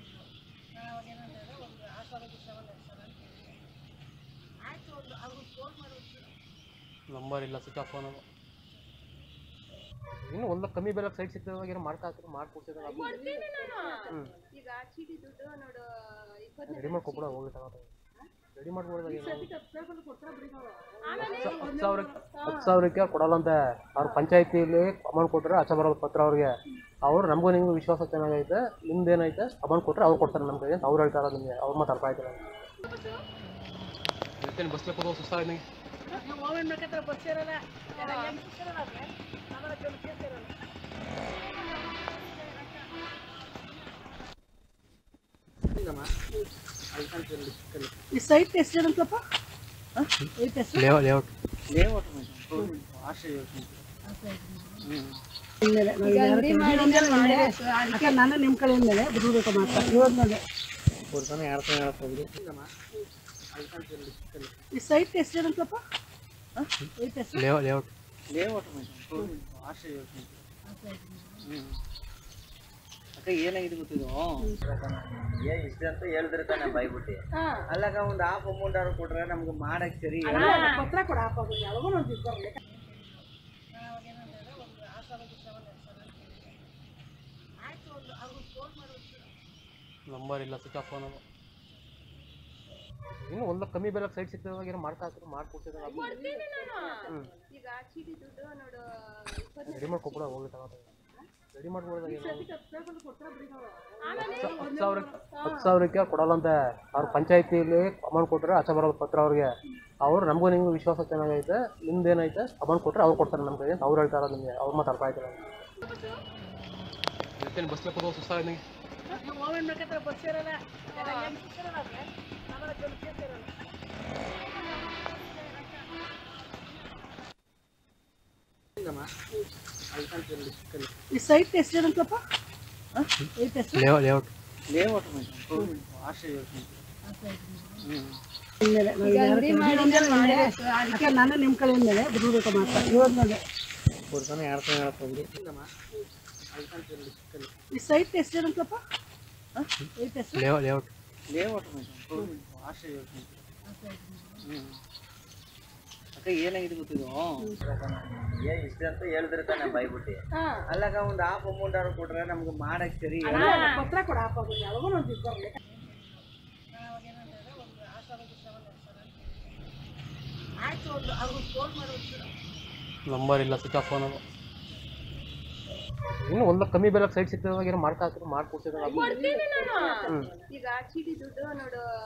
ನಂಬರ್ ಇಲ್ಲ ಸ್ವಿಚ್ ಆಫ್ ಫೋನ್ ಇನ್ನು ಒಂದು ಕಮ್ಮಿ ಬೆಲೆ ಸೈಟ್ ಸಿಗ್ತದಾಗ ಏನೋ ಮಾಡ್ತಾ ಹಾಕಿದ್ರೆ ಮಾಡ್ಕೊಡ್ತಿದ್ದಾಗ ರೆಡಿ ಮಾಡ್ಕೊಬಿಡ ಹೋಗಿ ತಗೋತಾರೆ ರೆಡಿ ಮಾಡ್ಕೊಡ್ದಾಗ ಏನು ಹತ್ತು ಸಾವಿರಕ್ಕೆ ಹತ್ತು ಸಾವಿರಕ್ಕೆ ಕೊಡಲ್ಲಂತೆ ಅವ್ರ ಪಂಚಾಯತಿಲಿ ಅಮೌಂಟ್ ಕೊಟ್ಟರೆ ಆಚೆ ಬರೋದು ಪತ್ರ ಅವ್ರಿಗೆ ಅವ್ರು ನಮಗೂ ನಿಮಗೂ ವಿಶ್ವಾಸ ಚೆನ್ನಾಗೈತೆ ನಿಮ್ದೇನೈತೆ ಅಮೌಂಟ್ ಕೊಟ್ಟರೆ ಅವ್ರು ಕೊಡ್ತಾರೆ ನಮ್ಮ ಕೈಗೆ ಅಂತ ಅವ್ರು ಹೇಳ್ತಾರೆ ನಿಮಗೆ ಅವ್ರು ಮಾತು ಅರ್ಥ ಆಯ್ತಿಲ್ಲ ಹೇಳ್ತೇನೆ ಬಸ್ಲೆ ಕೂತ್ಕೊಂಡು ಸುಸ್ತಾಗಿ ನೀವು ಓವೆನ್ ಬೇಕಾದ್ರೆ ಬಸ್ ಇರಲ್ಲ ಎಲ್ಲ ಹೆಂಗ್ ಸಿಗ್ತಾರಲ್ಲ ಅವ್ರಿಗೆ? ಆಮೇಲೆ ಕೆಲವು ಕೇಸ್ ಇರಲ್ಲ. ಈ ಸೈಟ್ ಎಷ್ಟು ಏನಂತಪ್ಪ ಸೈಟ್ ಎಷ್ಟು ಲೇಔಟ್ ಇನ್ಮೇಲೆ ನಾವು ಯಾರು ಕೇಳಿದ್ರೆ ಅದಕ್ಕೆ ನಾನು ನಿಮ್ಮ ಕಡೆ ಮೇಲೆ ಬಿಡಬೇಕು ಮಾತ್ರ ಇವ್ರನ್ನೇ ಈ ಸೈಟ್ ಎಷ್ಟು ಏನಂತಪ್ಪ ಸೈಟ್ ಎಷ್ಟು ಲೇಔಟ್ ಅಕ್ಕ ಏನಾಗಿದೆ ಗೊತ್ತಿದ್ದು ಏ ಇಷ್ಟ ಅಂತ ಹೇಳಿದ್ರೆ ತಾನೆ ಬೈಬಿಟ್ಟು ಅಲ್ಲಕ್ಕ ಒಂದು ಹಾಫ್ ಅಮೌಂಟ್ ಅವ್ರು ಕೊಟ್ರೆ ನಮ್ಗೆ ಮಾಡಕ್ ಸರಿ ಪತ್ರ ಕೊಡ ಯಾವಾಗೋ ನೋಡ್ತೀವಿ ಬರ್ಲಿ ನಂಬರ್ ಇಲ್ಲ ಸ್ವಿಚ್ ಆಫ್ ಫೋನ್ ಇನ್ನು ಒಂದು ಕಮ್ಮಿ ಬೆಲೆ ಸೈಟ್ ಸಿಗ್ತದಾಗ ಏನೋ ಮಾಡ್ತಾ ಹಾಕಿದ್ರೆ ಮಾಡ್ಕೊಡ್ತಿದ್ದಾಗ ರೆಡಿ ಮಾಡ್ಕೊಬಿಡ ಹೋಗಿ ತಗೋತಾರೆ ರೆಡಿ ಮಾಡ್ಕೊಡ್ದಾಗ ಏನು ಹತ್ತು ಸಾವಿರಕ್ಕೆ ಹತ್ತು ಸಾವಿರಕ್ಕೆ ಕೊಡಲ್ಲಂತೆ ಅವ್ರ ಪಂಚಾಯತಿಲಿ ಅಮೌಂಟ್ ಕೊಟ್ಟರೆ ಆಚೆ ಬರೋದು ಪತ್ರ ಅವ್ರಿಗೆ ಅವ್ರು ನಮಗೂ ನಿಮಗೂ ವಿಶ್ವಾಸ ಚೆನ್ನಾಗೈತೆ ನಿಮ್ದೇನೈತೆ ಅಮೌಂಟ್ ಕೊಟ್ಟರೆ ಅವ್ರು ಕೊಡ್ತಾರೆ ನಮ್ಮ ಕೈಗೆ ಅಂತ ಅವ್ರು ಹೇಳ್ತಾರೆ ನಿಮಗೆ ಅವ್ರು ಮಾತು ಅರ್ಥ ಆಯ್ತಿಲ್ಲ ಹೇಳ್ತೇನೆ ಬಸ್ಲೆ ಕೂತ್ಕೊಂಡು ಸುಸ್ತಾಗಿ ನೀವು ಓವೆನ್ ಬೇಕಾದ್ರೆ ಬಸ್ ಇರಲ್ಲ ಎಲ್ಲ ಹೆಂಗ್ ಸಿಗ್ತಾರಲ್ಲ ಅವ್ರಿಗೆ? ಆಮೇಲೆ ಕೆಲವು ಕೇಸ್ ಇರಲ್ಲ. ಈ ಸೈಟ್ ಎಷ್ಟು ಏನಂತಪ್ಪ ಸೈಟ್ ಎಷ್ಟು ಲೇಔಟ್ ಇನ್ಮೇಲೆ ನಾವು ಯಾರು ಕೇಳಿದ್ರೆ ಅದಕ್ಕೆ ನಾನು ನಿಮ್ಮ ಕಡೆ ಮೇಲೆ ಬಿಡಬೇಕು ಮಾತ್ರ ಇವ್ರನ್ನೇ ಈ ಸೈಟ್ ಎಷ್ಟು ಏನಂತಪ್ಪ ಸೈಟ್ ಎಷ್ಟು ಲೇಔಟ್ ಅಕ್ಕ ಏನಾಗಿದೆ ಗೊತ್ತಿದ್ದು ಏ ಇಷ್ಟ ಅಂತ ಹೇಳಿದ್ರೆ ತಾನೆ ಬೈಬಿಟ್ಟು ಅಲ್ಲಕ್ಕ ಒಂದು ಹಾಫ್ ಅಮೌಂಟ್ ಅವ್ರು ಕೊಟ್ರೆ ನಮ್ಗೆ ಮಾಡಕ್ ಸರಿ ಪತ್ರ ಕೊಡ ಯಾವಾಗೋ ನೋಡ್ತೀವಿ ಬರ್ಲಿ ನಂಬರ್ ಇಲ್ಲ ಸ್ವಿಚ್ ಆಫ್ ಫೋನ್ ಇನ್ನು ಒಂದು ಕಮ್ಮಿ ಬೆಲೆ ಸೈಟ್ ಸಿಗ್ತದಾಗ ಏನೋ ಮಾಡ್ತಾ ಹಾಕಿದ್ರೆ ಮಾಡ್ಕೊಡ್ತಿದ್ದಾಗ ಈಗ ಚೀಟಿ ದುಡ್ಡು ನೋಡು